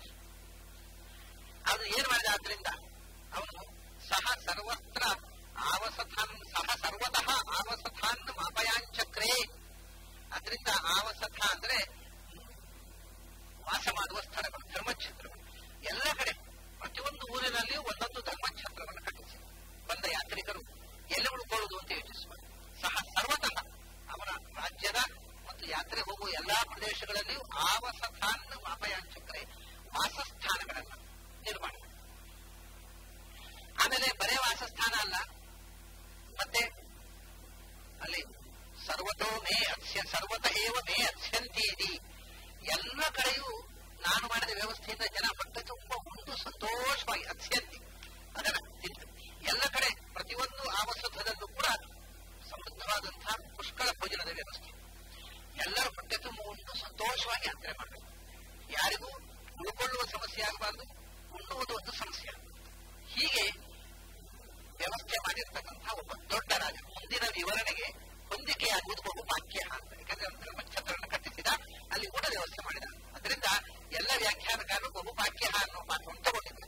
A: ಅವನು ಏನ್ ಮಾಡಿದ ಆದ್ರಿಂದ ಅವನು ಸಹ ಸರ್ವತ್ರ ಆವಸಥಾನ್ ಸಹ ಸರ್ವತಃ ಆವಸಥಾನ್ ಮಾಪಯಾಂಚಕ್ರೇ ಅದರಿಂದ ಆವಸಥ ಅಂದ್ರೆ ವಾಸ ಮಾಡುವ ಸ್ಥಳಗಳು ಧರ್ಮಛತ್ರಗಳು ಎಲ್ಲ ಕಡೆ ಪ್ರತಿಯೊಂದು ಊರಿನಲ್ಲಿಯೂ ಒಂದೊಂದು ಧರ್ಮಛತ್ರವನ್ನು ಕಟ್ಟಿಸಿ ಬಂದ ಯಾತ್ರಿಕರು ಎಲ್ಲಿ ಉಳ್ಕೊಳ್ಳುವುದು ಅಂತ ಯೋಚಿಸುವರು ಸಹ ಸರ್ವತಃ ಅವನ ರಾಜ್ಯದ ಮತ್ತು ಯಾತ್ರೆ ಹೋಗುವ ಎಲ್ಲಾ ಪ್ರದೇಶಗಳಲ್ಲಿಯೂ ಆವಸಥಾನ್ ಮಾಪಯಾಂಚಕ್ರೆ ವಾಸಸ್ಥಾನಗಳನ್ನು ನಿರ್ಮಾಣ ಮಾಡಿದ. ಆಮೇಲೆ ಬರೇ ವಾಸಸ್ಥಾನ ಅಲ್ಲ ಮತ್ತೆ ಅಲ್ಲಿ ಸರ್ವತೋ ಮೇ ಅತ್ಸ್ಯ ಸರ್ವತ ಏವ ಮೇ ಅತ್ಸ್ಯಂತಿ ಇದಿ ಎಲ್ಲ ಕಡೆಯೂ ನಾನು ಮಾಡಿದ ವ್ಯವಸ್ಥೆಯಿಂದ ಜನ ಹೊಟ್ಟೆ ತುಂಬ ಉಂಡು ಸಂತೋಷವಾಗಿ ಅತ್ಸ್ಯಂತಿ ಅದನ್ನ ತಿಂತು ಎಲ್ಲ ಕಡೆ ಪ್ರತಿಯೊಂದು ಆವಸದಲ್ಲೂ ಕೂಡ ಸಮೃದ್ಧವಾದಂತಹ ಪುಷ್ಕಳ ಭೋಜನದ ವ್ಯವಸ್ಥೆ ಎಲ್ಲರೂ ಹೊಟ್ಟೆ ತುಂಬ ಉಂಡು ಸಂತೋಷವಾಗಿ ಯಾತ್ರೆ ಮಾಡಬೇಕು ಯಾರಿಗೂ ಉಳ್ಕೊಳ್ಳುವ ಸಮಸ್ಯೆ ಆಗಬಾರದು ಉಣ್ಣುವುದು ಒಂದು ಸಮಸ್ಯೆ ಆಗಬಾರದು ಹೀಗೆ ವ್ಯವಸ್ಥೆ ಮಾಡಿರ್ತಕ್ಕಂಥ ಒಬ್ಬ ದೊಡ್ಡ ರಾಜ ಮುಂದಿನ ವಿವರಣೆಗೆ ಹೊಂದಿಕೆಯಾಗುವುದು ಬಹುಪಾಖ್ಯ ಅಂತ ಯಾಕಂದ್ರೆ ಅವನು ಧರ್ಮಛತ್ರವನ್ನು ಕಟ್ಟಿಸಿದ ಅಲ್ಲಿ ಊಟ ವ್ಯವಸ್ಥೆ ಮಾಡಿದ ಅದರಿಂದ ಎಲ್ಲ ವ್ಯಾಖ್ಯಾನಕಾರರು ಬಹುಪಾಖ್ಯ ಅನ್ನೋ ಮಾತನ್ನು ತಗೊಂಡಿದ್ದಾರೆ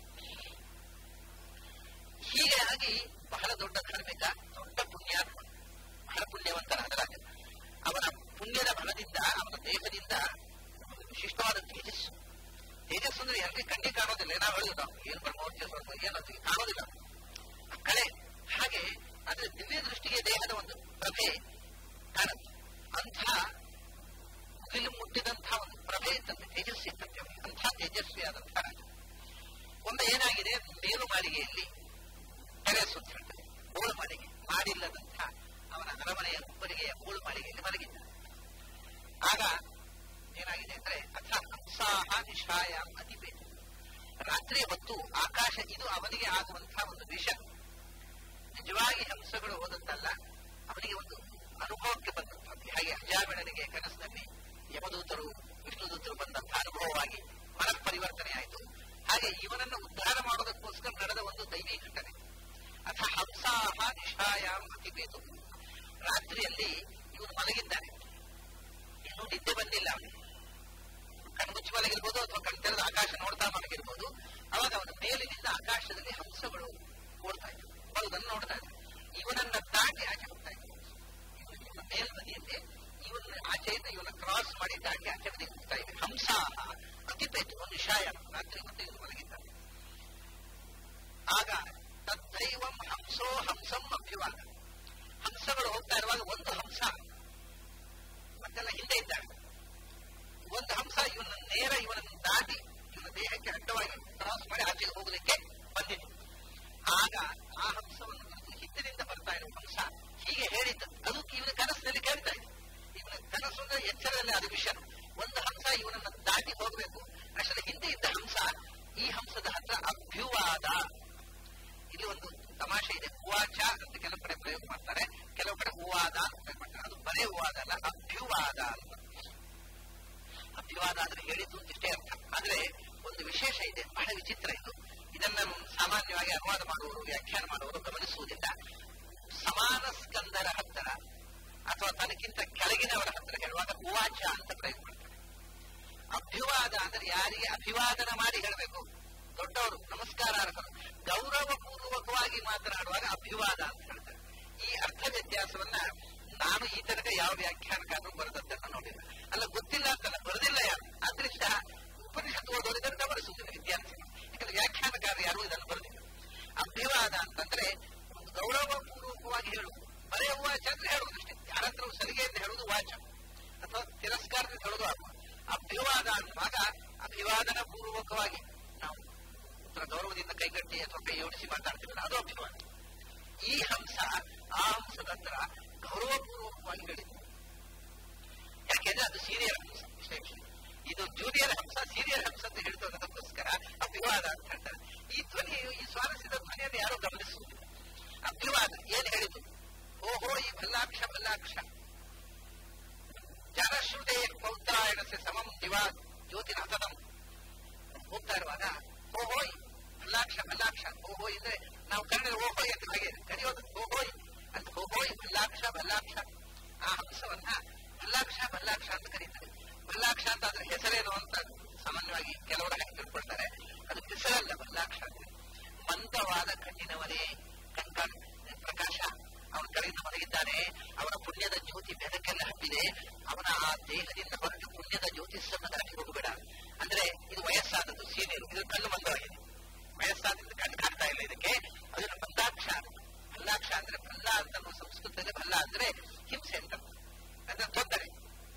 A: ಹೀಗಾಗಿ ಬಹಳ ದೊಡ್ಡ ಧಾರ್ಮಿಕ ದೊಡ್ಡ ಪುಣ್ಯಾತ್ಮ ಬಹಳ ಪುಣ್ಯವಂತನಾದ ರಾಜ ಅವನ ಪುಣ್ಯದ ಬಲದಿಂದ ಅವನ ದೇಹದಿಂದ ಒಂದು ವಿಶಿಷ್ಟವಾದ ತೇಜಸ್ಸು ತೇಜಸ್ಸು ಅಂದ್ರೆ ಎಲ್ಲರಿಗೆ ಕಣ್ಣಿಗೆ ಕಾಣೋದಿಲ್ಲ ನಾವು ಹೇಳಿದ್ರು ನಾವು ಏನು ಬ್ರಹ್ಮೋರ್ಜ ಸ್ವಲ್ಪ ಏನದು ಕಾಣೋದಿಲ್ಲ ಆ ಕಳೆ ಹಾಗೆ ಆದ್ರೆ ದಿವ್ಯ ದೃಷ್ಟಿಗೆ ದೇಹದ ಒಂದು ಪ್ರಭೆ ಕಾಣುತ್ತೆ ಅಂಥ ಮುಗಿಲು ಮುಟ್ಟಿದಂತಹ ಒಂದು ಪ್ರಭೆ ಇತ್ತಂತೆ ತೇಜಸ್ವಿ ಇತ್ತಂತೆ ಅವನಿಗೆ. ಅಂಥ ತೇಜಸ್ವಿಯಾದಂತಹ ರಾಜ ಒಮ್ಮೆ ಏನಾಗಿದೆ ಮೇಲು ಮಾಳಿಗೆಯಲ್ಲಿ ಟೆರೆಸ್ ಅಂತ ಹೇಳ್ತಾರೆ ಗೋಳು ಮಾಳಿಗೆ ಮಾಡಿಲ್ಲದಂಥ ಅವನ ಅರಮನೆಯ ಉಪ್ಪರಿಗೆಯ ಗೋಳು ಮಾಳಿಗೆಯಲ್ಲಿ ಮಲಗಿದ್ದ ಆಗ ಏನಾಗಿದೆ ಅಂದ್ರೆ ಅಥ ಹಂಸಾಹ ನಿಶಾಯ ಅತಿಪೇತ ರಾತ್ರಿ ಹೊತ್ತು ಆಕಾಶ ಇದು ಅವನಿಗೆ ಆಗುವಂತಹ ಒಂದು ವಿಷ ನಿಜವಾಗಿ ಹಂಸಗಳು ಹೋದಂತಲ್ಲ ಅವನಿಗೆ ಒಂದು ಅನುಭವಕ್ಕೆ ಬಂದಂಥದ್ದು ಹಾಗೆ ಅಜಾಮಿಳನಿಗೆ ಕನಸಿನಲ್ಲಿ ಯಮದೂತರು ವಿಷ್ಣುದೂತರು ಬಂದಂತಹ ಅನುಭವವಾಗಿ ಮನಃ ಪರಿವರ್ತನೆ ಆಯಿತು ಹಾಗೆ ಇವನನ್ನು ಉದ್ಧಾರ ಮಾಡೋದಕ್ಕೋಸ್ಕರ ನಡೆದ ಒಂದು ದೈವಿ ಘಟನೆ ಅಥ ಹಂಸಾಹ ನಿಶಾಯಾಮ್ ಅತಿಪೇತು ರಾತ್ರಿಯಲ್ಲಿ ಇವನು ಮಲಗಿದ್ದಾನೆ ಇನ್ನು ನಿದ್ದೆ ಬಂದಿಲ್ಲ ಅವನಿಗೆ ಕಣ್ಮುಚ್ಚಿ ಮಲಗಿರ್ಬೋದು ಅಥವಾ ಕಣ್ತೆರೆದ ಆಕಾಶ ನೋಡ್ತಾ ಮಲಗಿರ್ಬೋದು ಅವಾಗ ಅವನ ಮೇಲಿನಿಂದ ಆಕಾಶದಲ್ಲಿ ಹಂಸಗಳು ಓಡ್ತಾ ಇದ್ವು ಬರುವುದನ್ನು ನೋಡ್ತಾ ಇದ್ದ ಇವನನ್ನ ದಾಟಿ ಆಚೆ ಹೋಗ್ತಾ ಇದ್ದ ಇವನ ಮೇಲ್ಬದಿಯಲ್ಲಿ ಇವನ ಆಚೆಯಿಂದ ಇವನ ಕ್ರಾಸ್ ಮಾಡಿ ದಾಟಿ ಆಚೆ ಬದಿಗೆ ಹೋಗ್ತಾ ಇದ್ದ ಹಂಸ ಅತಿಪೇತು ಒಂದು ವಿಷಯ ರಾತ್ರಿ ಮತ್ತೆ ಇವನು ಮಲಗಿದ್ದಾನೆ ಆಗ ತದ್ದೈವಂ ಹಂಸೋ ಹಂಸಂ ಅಭ್ಯುವಾಗ ಹಂಸಗಳು ಹೋಗ್ತಾ ಇರುವಾಗ ಒಂದು ಹಂಸ ಮತ್ತೆಲ್ಲ ಹಿಂದೆ ಇದ್ದಾನೆ ಒಂದು ಹಂಸ ಇವನ ನೇರ ಇವನನ್ನು ದಾಟಿ ಇವನ ದೇಹಕ್ಕೆ ಅಡ್ಡವಾಗಿ ಕ್ರಾಸ್ ಮಾಡಿ ಆಚೆಗೆ ಹೋಗಲಿಕ್ಕೆ ಬಂದಿದೆ ಆಗ ಆ ಹಂಸವನ್ನು ಕುರಿತು ಹಿಂದಿನಿಂದ ಬರ್ತಾ ಇರುವ ಹಂಸ ಹೀಗೆ ಹೇಳಿದ್ದು ಅದು ಇವನ ಕನಸಿನಲ್ಲಿ ಕೇಳ್ತಾ ಇದೆ ಇವನ ಕನಸು ಅಂದ್ರೆ ಎಚ್ಚರದಲ್ಲಿ ಅದು ವಿಷಯ ಒಂದು ಹಂಸ ಇವನನ್ನು ದಾಟಿ ಹೋಗಬೇಕು ಅಷ್ಟರ ಹಿಂದೆ ಇದ್ದ ಹಂಸ ಈ ಹಂಸದ ಹತ್ರ ಅಭ್ಯುವಾದ ಇಲ್ಲಿ ಒಂದು ತಮಾಷೆ ಇದೆ ಹೂವಾಚ ಅಂತ ಕೆಲವು ಕಡೆ ಪ್ರಯೋಗ ಮಾಡ್ತಾರೆ ಕೆಲವು ಕಡೆ ಹೂವಾದ ಅಂತ ಪ್ರಯೋಗ ಮಾಡ್ತಾರೆ ಅದು ಬರೇ ಹೂವಾದ ಅಲ್ಲ ಅಭ್ಯುವಾದ ಅಂತ ಅಭ್ಯುವಾದ ಅಂದ್ರೆ ಹೇಳಿದ್ದು ಇಷ್ಟೇ ಅರ್ಥ ಆದ್ರೆ ಒಂದು ವಿಶೇಷ ಇದೆ ಬಹಳ ವಿಚಿತ್ರ ಇದು ಇದನ್ನ ಸಾಮಾನ್ಯವಾಗಿ ಅನುವಾದ ಮಾಡುವವರು ವ್ಯಾಖ್ಯಾನ ಮಾಡುವವರು ಗಮನಿಸುವುದಿಲ್ಲ ಸಮಾನ ಸ್ಕಂದರ ಹತ್ತಿರ ಅಥವಾ ತನಗಿಂತ ಕೆಳಗಿನವರ ಹತ್ತಿರ ಹೇಳುವಾಗ ಉವಾಚ ಅಂತ ಪ್ರಯೋಗ ಮಾಡ್ತಾರೆ ಅಭ್ಯುವಾದ ಅಂದ್ರೆ ಯಾರಿಗೆ ಅಭಿವಾದನ ಮಾಡಿ ಹೇಳಬೇಕು ದೊಡ್ಡವರು ನಮಸ್ಕಾರ ಅರ್ಹರು ಗೌರವ ಪೂರ್ವಕವಾಗಿ ಮಾತನಾಡುವಾಗ ಅಭಿವಾದ ಅಂತ ಹೇಳ್ತಾರೆ ಈ ಅರ್ಥ ವ್ಯತ್ಯಾಸವನ್ನ ನಾನು ಈ ತನಕ ಯಾವ ವ್ಯಾಖ್ಯಾನಕಾರರು ಬರೆದದ್ದನ್ನು ನೋಡಿಲ್ಲ ಅಲ್ಲ ಗೊತ್ತಿಲ್ಲ ಅಂತಲ್ಲ ಬರೆದಿಲ್ಲ ಯಾರು ಆದ್ರಿಂದ ಉಪನಿಷತ್ತು ಓದೋರು ಇದನ್ನು ಗಮನಿಸುವುದಿಲ್ಲ ವಿದ್ಯಾರ್ಥಿಗಳು ಯಾಕಂದ್ರೆ ವ್ಯಾಖ್ಯಾನಕಾರ ಯಾರು ಇದನ್ನು ಬರೆದಿಲ್ಲ ಅಭಿವಾದ ಅಂತಂದ್ರೆ ಒಂದು ಗೌರವ ಪೂರ್ವಕವಾಗಿ ಹೇಳುವುದು ಬರೆಯ ವಾಚ ಅಂದ್ರೆ ಹೇಳುವುದು ಅಷ್ಟೇ ಯಾರತ್ರ ಸಲಿಗೆಯಿಂದ ಹೇಳುವುದು ವಾಚ ಅಥವಾ ತಿರಸ್ಕಾರದಿಂದ ಹೇಳುವುದು ಅಲ್ಲ ಅಭಿವಾದ ಅನ್ನುವಾಗ ಅಭಿವಾದನ ಪೂರ್ವಕವಾಗಿ ನಾವು
B: ಹತ್ರ ಗೌರವದಿಂದ ಕೈಗಟ್ಟಿ ಅಥವಾ ಕೈ ಜೋಡಿಸಿ ಮಾತಾಡ್ತಿರಲ್ಲ ಅದು ಅಭಿಮಾನ ಈ ಹಂಸ ಆ ಹಂಸದ ಹತ್ರ ಗೌರವಪೂರ್ವಕವಾಗಿ ಹೇಳಿದ್ರು ಯಾಕೆಂದ್ರೆ ಅದು ಸೀನಿಯರ್ ಹಂಸ ಇಷ್ಟೇ ವಿಷಯ ಇದು ಜೂನಿಯರ್ ಹಂಸ ಸೀನಿಯರ್ ಹಂಸ ಅಂತ ಹೇಳ್ತು ಅನ್ನೋದಕ್ಕೋಸ್ಕರ ಅಭಿವಾದ ಅಂತ ಹೇಳ್ತಾರೆ ಈ ಧ್ವನಿ ಈ ಸ್ವಾರಸ್ಯದ ಧ್ವನಿಯನ್ನು ಯಾರು ಗಮನಿಸುವುದಿಲ್ಲ ಅಭಿವಾದ ಏನ್ ಹೇಳಿದ್ರು ಓಹೋ ಈ ಭಲ್ಲಾಕ್ಷ ಭಲ್ಲಾಕ್ಷ ಜನಶ್ರುತೆ ಪೌತ್ರಾಯಣಸೆ ಸಮಂ ದಿವಾ ಜ್ಯೋತಿನಾಥನಂ ಹೋಗ್ತಾ ಇರುವಾಗ ಓಹೋಯ್ ಭಲ್ಲಾಕ್ಷ ಭಲ್ಲಾಕ್ಷ ಓಹೋಯ್ ಅಂದ್ರೆ ನಾವು ಕನ್ನಡ ಓಹೋಯ್ ಅಂತ ಹಾಗೆ ಕರೆಯೋದು ಓಹೋಯ್ ಅಂತ ಓಹೋಯ್ ಭಲ್ಲಾಕ್ಷ ಭಲ್ಲಾಕ್ಷ ಆ ಹಂಸವನ್ನ ಭಲ್ಲಾಕ್ಷ ಭಲ್ಲಾಕ್ಷ ಅಂತ ಕರೀತಾರೆ ಭಲ್ಲಾಕ್ಷ ಅಂತ ಅದ್ರ ಹೆಸರೇನು ಅಂತ ಸಾಮಾನ್ಯವಾಗಿ ಕೆಲವರು ಹಾಗೆ ತಿಳ್ಕೊಳ್ತಾರೆ ಅದು ಹೆಸರಲ್ಲ ಭಲ್ಲಾಕ್ಷ ಅಂದ್ರೆ ಮಂದವಾದ ಕಣ್ಣಿನವನೇ ಕಣ್ಕಾಣ್ ಪ್ರಕಾಶ ಅವನ ಕಡೆಯಿಂದ ಮಲಗಿದ್ದಾನೆ ಅವನ ಪುಣ್ಯದ ಜ್ಯೋತಿ ಬೆಳಕೆಲ್ಲ ಹಬ್ಬಿದೆ ಅವನ ಆ ದೇಹದಿಂದ ಹೊರಟು ಪುಣ್ಯದ ಜ್ಯೋತಿಷನ್ನು ದಾಟಿ ಹೋಗಬೇಡ ಅಂದ್ರೆ ಇದು ವಯಸ್ಸಾದದ್ದು ಸೀನಿಯರ್ ಇದು ಕಣ್ಣು ಮಂದವಾಗಿದೆ ವಯಸ್ಸಾದಿಂದ ಕಣ್ಣು ಕಾಣ್ತಾ ಇಲ್ಲ ಇದಕ್ಕೆ ಅದನ್ನು ಭಲ್ಲಾಕ್ಷ ಭಲ್ಲಾಕ್ಷ ಅಂದ್ರೆ ಭಲ್ಲ ಅಂತ ಅನ್ನೋ ಸಂಸ್ಕೃತದಲ್ಲಿ ಭಲ್ಲ ಅಂದ್ರೆ ಹಿಂಸೆ ಅಂತ ಅಂದ್ರೆ ತೊಂದರೆ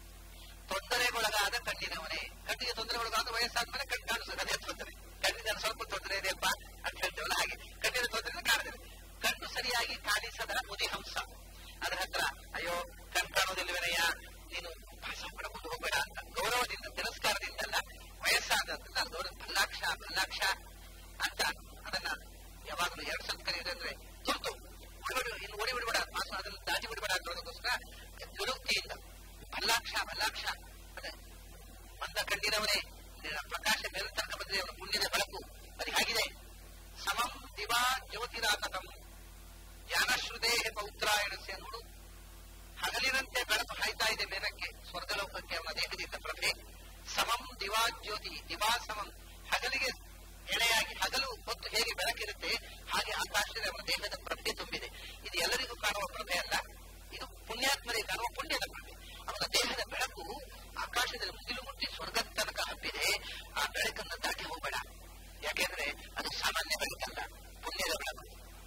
B: ತೊಂದರೆಗೊಳಗಾದ ಕಣ್ಣಿನವನೇ ಕಣ್ಣಿಗೆ ತೊಂದರೆಗೊಳಗಾದ ವಯಸ್ಸಾದ ಮೇಲೆ ಕಣ್ಣು ಕಾಣಿಸ್ತದೆ ಅದೇ ತೊಂದರೆ ಕಣ್ಣಿನ ಸ್ವಲ್ಪ ತೊಂದರೆ ಇದೆಯಪ್ಪ ಅಂತ ಹೇಳ್ತೇವಲ್ಲ ಹಾಗೆ ಕಣ್ಣಿನ ತೊಂದರೆ ಕಾಣುತ್ತದೆ ಕಣ್ಣು ಸರಿಯಾಗಿ ಕಾಣಿಸದ ಮುದಿಹಂಸ ಅದರ ಹತ್ರ ಅಯ್ಯೋ ಕಣ್ ಕಾಣೋದಿಲ್ಲವೇನಯ್ಯ ನೀನು ಭಾಷ ಪಡ್ಕೊಂಡು ಹೋಗಬೇಡ ಅಂತ ಗೌರವದಿಂದ ತಿರಸ್ಕಾರದಿಂದಲ್ಲ ವಯಸ್ಸಾದದನ್ನ ಗೌರವ ಭಲ್ಲಾಕ್ಷ ಭಲ್ಲಾಕ್ಷ ಅಂತ ಅದನ್ನ ಯಾವಾಗಲೂ ಎರಡು ಸಲ ಕರೆಯೋದಂದ್ರೆ ತುರ್ತು ಬಿಡಬೇಡ ಇನ್ನು ಓಡಿ ಬಿಡಬೇಡ ಮಾಸ ಅದನ್ನು ದಾಟಿ ಬಿಡಬೇಡ ಅನ್ನೋದಕ್ಕೋಸ್ಕರ ದುರುಕ್ತಿಯಿಂದ ಭಲ್ಲಾಕ್ಷ ಭಲ್ಲಾಕ್ಷ ಅದೇ ಮಂದ ಕಣ್ಣಿನವನೇ ನಿನ್ನ ಪ್ರಕಾಶ ಮೇಲೆ ತನಕ ಬಂದ್ರೆ ಅವನ ಮುಂದಿನ ಬೆಳಕು ಅದು ಹಾಗಿದೆ ಸಮಂ ದಿವಾ ಜ್ಯೋತಿರಾತಕಂ ಜ್ಞಾನಶ್ರುದೇ ಪೌತ್ರಾಯಣಸ್ಯ ನೋಡು ಹಗಲಿನಂತೆ ಬೆಳಕು ಹಾಯ್ತಾ ಇದೆ ಮೇಲಕ್ಕೆ ಸ್ವರ್ಗಲೋಕಕ್ಕೆ ಅವನ ದೇಹದಿಂದ ಪ್ರಭೆ ಸಮಂ ದಿವಾ ಜ್ಯೋತಿ ದಿವಾ ಸಮಂ ಹಗಲಿಗೆ ಎಳೆಯಾಗಿ ಹಗಲು ಹೊತ್ತು ಹೇಗೆ ಬೆಳಕಿರುತ್ತೆ ಹಾಗೆ ಆಕಾಶದಲ್ಲಿ ಅವನ ದೇಹದ ಪ್ರಭೆ ತುಂಬಿದೆ ಇದು ಎಲ್ಲರಿಗೂ ಕಾಣುವ ಪ್ರಭೆ ಅಲ್ಲ ಇದು ಪುಣ್ಯಾತ್ಮರಿಗೆ ಕಾಣುವ ಪುಣ್ಯದ ಪ್ರಭೆ ಅವನ ದೇಹದ ಬೆಳಕು ಆಕಾಶದಲ್ಲಿ ಮುಗಿಲು ಮುಟ್ಟಿ ಸ್ವರ್ಗದ ತನಕ ಹಬ್ಬಿದೆ ಆ ಬೆಳಕನ್ನು ದಾಟಿ ಹೋಗಬೇಡ ಯಾಕೆಂದ್ರೆ ಅದು ಸಾಮಾನ್ಯ ಬೆಳಕಲ್ಲ ಪುಣ್ಯದ ಬೆಳಕು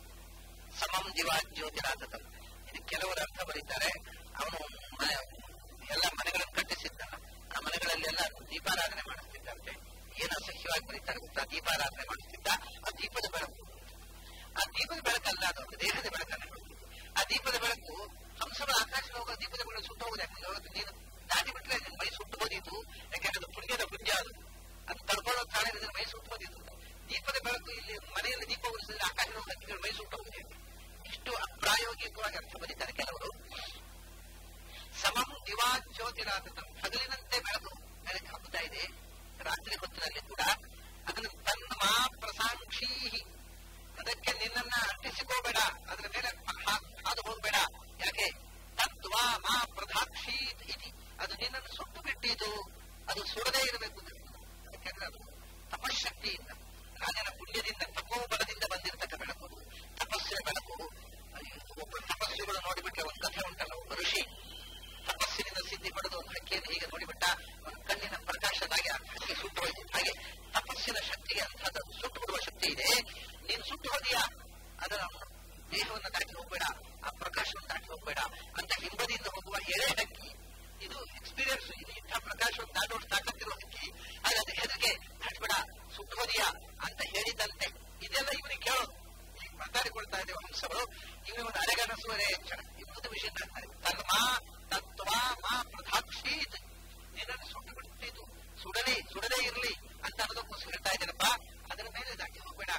B: ಸಮಂ ದಿವಾ ಜ್ಯೋತಿರಾತಕಂ ಇದು ಕೆಲವರು ಅರ್ಥ ಬರೀತಾರೆ ಅವನು ಎಲ್ಲ ಮನೆಗಳನ್ನು ಕಟ್ಟಿಸಿದ್ದಲ್ಲ ಆ ಮನೆಗಳಲ್ಲೆಲ್ಲ ದೀಪಾರಾಧನೆ ಮಾಡಿಸ್ತಿದ್ದಂತೆ ಏನು ಅಸಹ್ಯವಾಗಿ ಬರೀತಾರೆ ಗೊತ್ತಾ ದೀಪಾರಾಧನೆ ಮಾಡಿಸ್ತಿದ್ದ ಆ ದೀಪದ ಬೆಳಕು ಆ ದೀಪದ ಬೆಳಕಲ್ಲ ಅದು ಅವನ ದೇಹದ ಬೆಳಕನ್ನು ಆ ದೀಪದ ಬೆಳಕು ಹಂಸಗಳ ಆಕಾಶಕ್ಕೆ ಹೋಗೋ ದೀಪದ ಬೆಳಕು ಸುಟ್ಟು ಹೋಗುದು ಯಾಕಂದ್ರೆ ನೀನು ದಾಟಿ ಬಿಟ್ರೆ ನಿನ್ನ ಮೈ ಸುಟ್ಟು ಹೋದಿತ್ತು ಯಾಕಂದ್ರೆ ಅದು ಪುಣ್ಯದ ಪುಣ್ಯ ಅದು ಅದು ತಡ್ಕೊಳ್ಳೋ ತಾಳೆ ನಿನ್ನ ಮೈ ಸುಟ್ಟು ಹೋದಿತ್ತು ದೀಪದ ಬೆಳಕು ಇಲ್ಲಿ ಮನೆಯಲ್ಲಿ ದೀಪ ಉಳಿಸಿದ್ರೆ ಆಕಾಶದ ಹಕ್ಕಿಗಳ ಮೈ ಸುಟ್ಟು ಹೋಗಿದೆ ಇಷ್ಟು ಅಪ್ರಾಯೋಗಿಕವಾಗಿ ಅರ್ಥ ಬರೀತಾರೆ ಕೆಲವರು ಸಮಂ ದಿವಾ ಜ್ಯೋತಿರಾತಂ ಹಗಲಿನಂತೆ ಬೆಳಕು ಬೆಳಕು ಹಬ್ಬುತ್ತಾ ಇದೆ ರಾತ್ರಿ ಹೊತ್ತಿನಲ್ಲಿ ಕೂಡ ಅದನ್ನು ತನ್ನ ಮಾ ಪ್ರಸಾಂಕ್ಷೀ ಅದಕ್ಕೆ ನಿನ್ನನ್ನ ಅಂಟಿಸಿಕೋಬೇಡ ಅದರ ಮೇಲೆ ಹಾದು ಹೋಗಬೇಡ ಯಾಕೆ ತತ್ವಾ ಮಾ ಪ್ರಧಾಕ್ಷಿ ಇತಿ ಅದು ನಿನ್ನನ್ನು ಸುಟ್ಟು ಬಿಟ್ಟಿತು ಅದು ಸುಡದೇ ಇರಬೇಕು ಯಾಕೆಂದ್ರೆ ಅದು ತಪಶಕ್ತಿಯಿಂದ ರಾಜನ ಪುಣ್ಯದಿಂದ ತಪೋಬಲದಿಂದ ಬಂದಿರತಕ್ಕ ಬೆಳಕು ತಪಸ್ಸಿನ ಬೆಳಕು ಒಬ್ಬ ತಪಸ್ಸುಗಳು ನೋಡಿಬಿಟ್ರೆ ಒಂದು ಕಥೆ ಉಂಟಲ್ಲ ಒಬ್ಬ ಋಷಿ ತಪಸ್ಸಿನಿಂದ ಸಿದ್ಧಿ ಪಡೆದು ಒಂದು ಹಕ್ಕಿಯನ್ನು ಹೀಗೆ ನೋಡಿಬಿಟ್ಟ ಒಂದು ಕಣ್ಣಿನ ಪ್ರಕಾಶದಾಗಿ ಆ ಹಕ್ಕಿ ಸುಟ್ಟು ಹೋಯ್ತು ಹಾಗೆ ತಪಸ್ಸಿನ ಶಕ್ತಿಗೆ ಅಂತದ್ದು ಸುಟ್ಟು ಬಿಡುವ ಶಕ್ತಿ ಇದೆ ನೀನು ಸುಟ್ಟು ಹೋದಿಯಾ ಅದರ ದೇಹವನ್ನು ದಾಟಿ ಹೋಗಬೇಡ ಆ ಪ್ರಕಾಶವನ್ನು ದಾಟಿ ಹೋಗಬೇಡ ಅಂತ ಹಿಂಬದಿಯಿಂದ ಹೋಗುವ ಎಳೆ ಹಕ್ಕಿ ಇದು ಎಕ್ಸ್ಪೀರಿಯನ್ಸ್ ಇದು ಇಂಥ ಪ್ರಕಾಶವನ್ನು ದಾಟುವಷ್ಟು ತಾಕತ್ತಿರುವ ಹಕ್ಕಿ ಆದ್ರೆ ಅದಕ್ಕೆ ಹೆದರಿಕೆ ದಾಟಬೇಡ ಸುಟ್ಟು ಹೋದಿಯಾ ಅಂತ ಹೇಳಿದಂತೆ ಇದೆಲ್ಲ ಇವನಿಗೆ ಕೇಳೋದು ಈಗ ಮಾತಾಡಿಕೊಳ್ತಾ ಇದ್ದೇವೆ ಹಂಸಗಳು ಇವನಿಗೆ ಒಂದು ಅರೆಗನಸುವರೆ ಎಚ್ಚರ ಇನ್ನೊಂದು ವಿಷಯ ಹೇಳ್ತಾರೆ ತನ್ಮಾ ತತ್ವ ಮಾ ಪ್ರಧಾಕ್ಷೀತ್ ನಿನ್ನನ್ನು ಸುಟ್ಟು ಬಿಟ್ಟಿದ್ದು ಸುಡಲಿ ಸುಡದೇ ಇರಲಿ ಅಂತ ಅನ್ನೋದಕ್ಕೋಸ್ಕರ ಹೇಳ್ತಾ ಇದ್ದೇನಪ್ಪ ಅದರ ಮೇಲೆ ದಾಟಿ ಹೋಗ್ಬೇಡ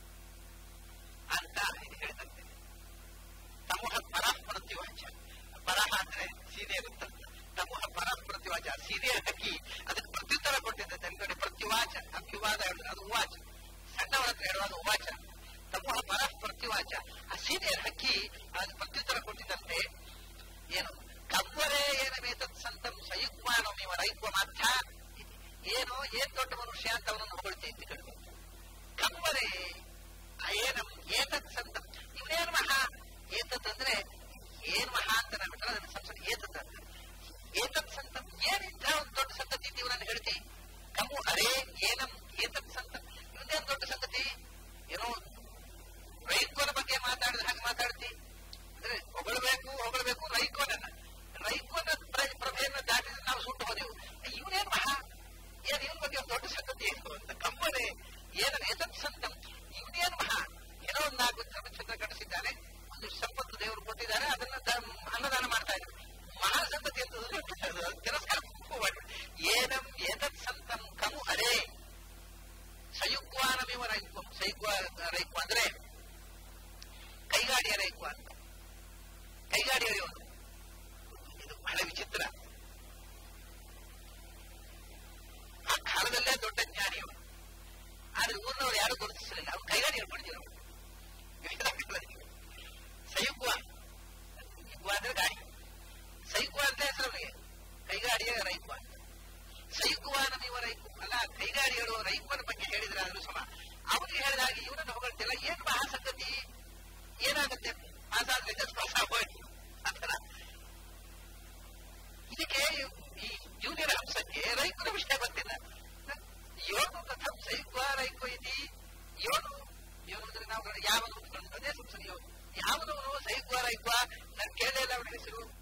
B: ಅಂತ ಇದು ಹೇಳ್ತಂತೆ ಸಮೂಹ ಪರಃ ಪ್ರತಿವಾಚ ಪರಹ ಅಂದ್ರೆ ಸೀನಿಯರ್ ಅಂತ ಸಮೂಹ ಪರಃ ಪ್ರತಿವಾಚ ಸೀನಿಯರ್ ಹಕ್ಕಿ ಅದಕ್ಕೆ ಪ್ರತ್ಯುತ್ತರ ಕೊಟ್ಟಿದ್ದೆ ನನ್ನ ಕಡೆ ಪ್ರತಿವಾಚ ಅಭ್ಯುವಾದ ಹೇಳುದು ಅದು ಉವಾಚ ಸಣ್ಣವರ ಹತ್ರ ಹೇಳುವಾಗ ಉವಾಚ ಸಮೂಹ ಪರಃ ಪ್ರತಿವಾಚ ಆ ಸೀನಿಯರ್ ಹಕ್ಕಿ ಅದು ಪ್ರತ್ಯುತ್ತರ ಕೊಟ್ಟಿದ್ದಂತೆ ಏನು ಕಬ್ಬರೇ ಏನಮೇತತ್ ಸಂತಂ ಸಯುಗ್ಮಾನಮಿವ ರೈಕ್ವ ಮಾಧ್ಯ ಏನೋ ಏನ್ ದೊಡ್ಡ ಮನುಷ್ಯ ಅಂತ ಅವನನ್ನು ಹೊಗಳ್ತಿ ಅಂತ ಕೇಳ್ಬೇಕು ಕಬ್ಬರೇ ಏನಂ ಏತತ್ ಸಂತಂ ಇವನೇನು ಮಹಾ ಏತತ್ ಅಂದ್ರೆ ಏನ್ ಮಹಾ ಅಂತ ನಾವು ಬಿಟ್ಟರೆ ಅದನ್ನ ಸಂಸದ ಏತತ್ ಅಂತ ಏತತ್ ಸಂತಂ ಏನಿದ್ದ ಒಂದು ದೊಡ್ಡ ಸಂತತಿ ಅಂತ ಇವನನ್ನು ಹೇಳ್ತಿ ಕಮ್ಮು ಅರೇ ಏನಂ ಏತತ್ ಸಂತಂ ಇವನೇನು ದೊಡ್ಡ ಸಂಗತಿ ಏನೋ ರೈತ್ವನ ಬಗ್ಗೆ ಮಾತಾಡಿದ ಹಾಗೆ ಮಾತಾಡ್ತಿ ಅಂದ್ರೆ ಹೊಗಳಬೇಕು ಹೊಗಳಬೇಕು ರೈಕೋನನ್ನ ರೈಕೋನ ಪ್ರಭೆಯನ್ನು ದಾಟಿದ್ರೆ ನಾವು ಸುಟ್ಟು ಹೋದೆವು ಇವನೇನು ಮಹಾ ಏನ್ ಇವನ್ ಬಗ್ಗೆ ಒಂದು ದೊಡ್ಡ ಸಂಗತಿ ಏನು ಅಂತ ಕಂಬನೆ ಏನು ಏತತ್ ಸಂತಂ ಇವನೇನು ಮಹಾ ಏನೋ ಒಂದು ನಾಲ್ಕು ಚಂದ್ರ ಕಟ್ಟಿಸಿದ್ದಾನೆ ಒಂದು ಸಂಪತ್ತು ದೇವರು ಕೊಟ್ಟಿದ್ದಾರೆ ಅದನ್ನ ದ- ಅನ್ನದಾನ ಮಾಡ್ತಾ ಇದ್ದಾರೆ ಮಹಾ ಸಂತತಿ ಅಂತ ತಿರಸ್ಕಾರ ಮಾಡಿ ಏನಂ ಏತತ್ ಸಂತಂ ಕಮು ಅರೇ ಸಯುಕ್ವಾನಮಿವ ರೈಕ್ವ ಸೈಕ್ವ ರೈಕ್ವ ಅಂದ್ರೆ ಕೈಗಾಡಿಯ ರೈಕ್ವ ಅಂತ ಕೈಗಾಡಿಯವನು ಇದು ಬಹಳ ವಿಚಿತ್ರ ಆ ಕಾಲದಲ್ಲೇ ದೊಡ್ಡ ಜ್ಞಾನಿ ಅವನು ಆದ್ರೆ ಊರಿನವ್ರು ಯಾರು ಗುರುತಿಸಲಿಲ್ಲ ಅವ್ನು ಕೈಗಾಡಿ ಹೇಳ್ಕೊಂಡಿದ್ರು ಸೈಕ್ವ ಯುಗ್ವ ಅಂದ್ರೆ ಗಾಡಿ ಸೈಕ್ವ ಅಂತ ಹೆಸರು ಅವನಿಗೆ ಕೈಗಾಡಿಯ ರೈಕ್ವ ಅಂತ ಸೈಕುವಾನ ನೀವು ರೈಕು ಅಲ್ಲ ಕೈಗಾಡಿಗಳು ರೈಕುವನ ಬಗ್ಗೆ ಹೇಳಿದ್ರೆ ಆದ್ರೂ ಸಮ ಅವನಿಗೆ ಹೇಳಿದಾಗ ಇವನನ್ನು ಹೊಗಳ್ತಿಲ್ಲ ಏನ್ ಮಹಾಸಂಗತಿ ಏನಾಗುತ್ತೆ ಪಾಸ್ ಆದ್ರೆ ಜಸ್ಟ್ ಪಾಸ್ ಆಗೋಯ್ತು ಆತರ ಇದಕ್ಕೆ ಈ ಜೂನಿಯರ್ ಹಂಸಕ್ಕೆ ರೈಕುನ ವಿಷಯ ಗೊತ್ತಿಲ್ಲ ಯೋನು ಕಥಂ ಸೈಕ್ವ ರೈಕು ಇತಿ ಯೋನು ಯೋನು ಅಂದ್ರೆ ನಾವು ಯಾವನು ಅದೇ ಸಂಸದೀಯ ಯಾವನು ಸೈಕ್ವ ರೈಕ್ವ ನಾನು ಕೇಳಲೇ ಇಲ್ಲ ಅವನ ಹೆಸರು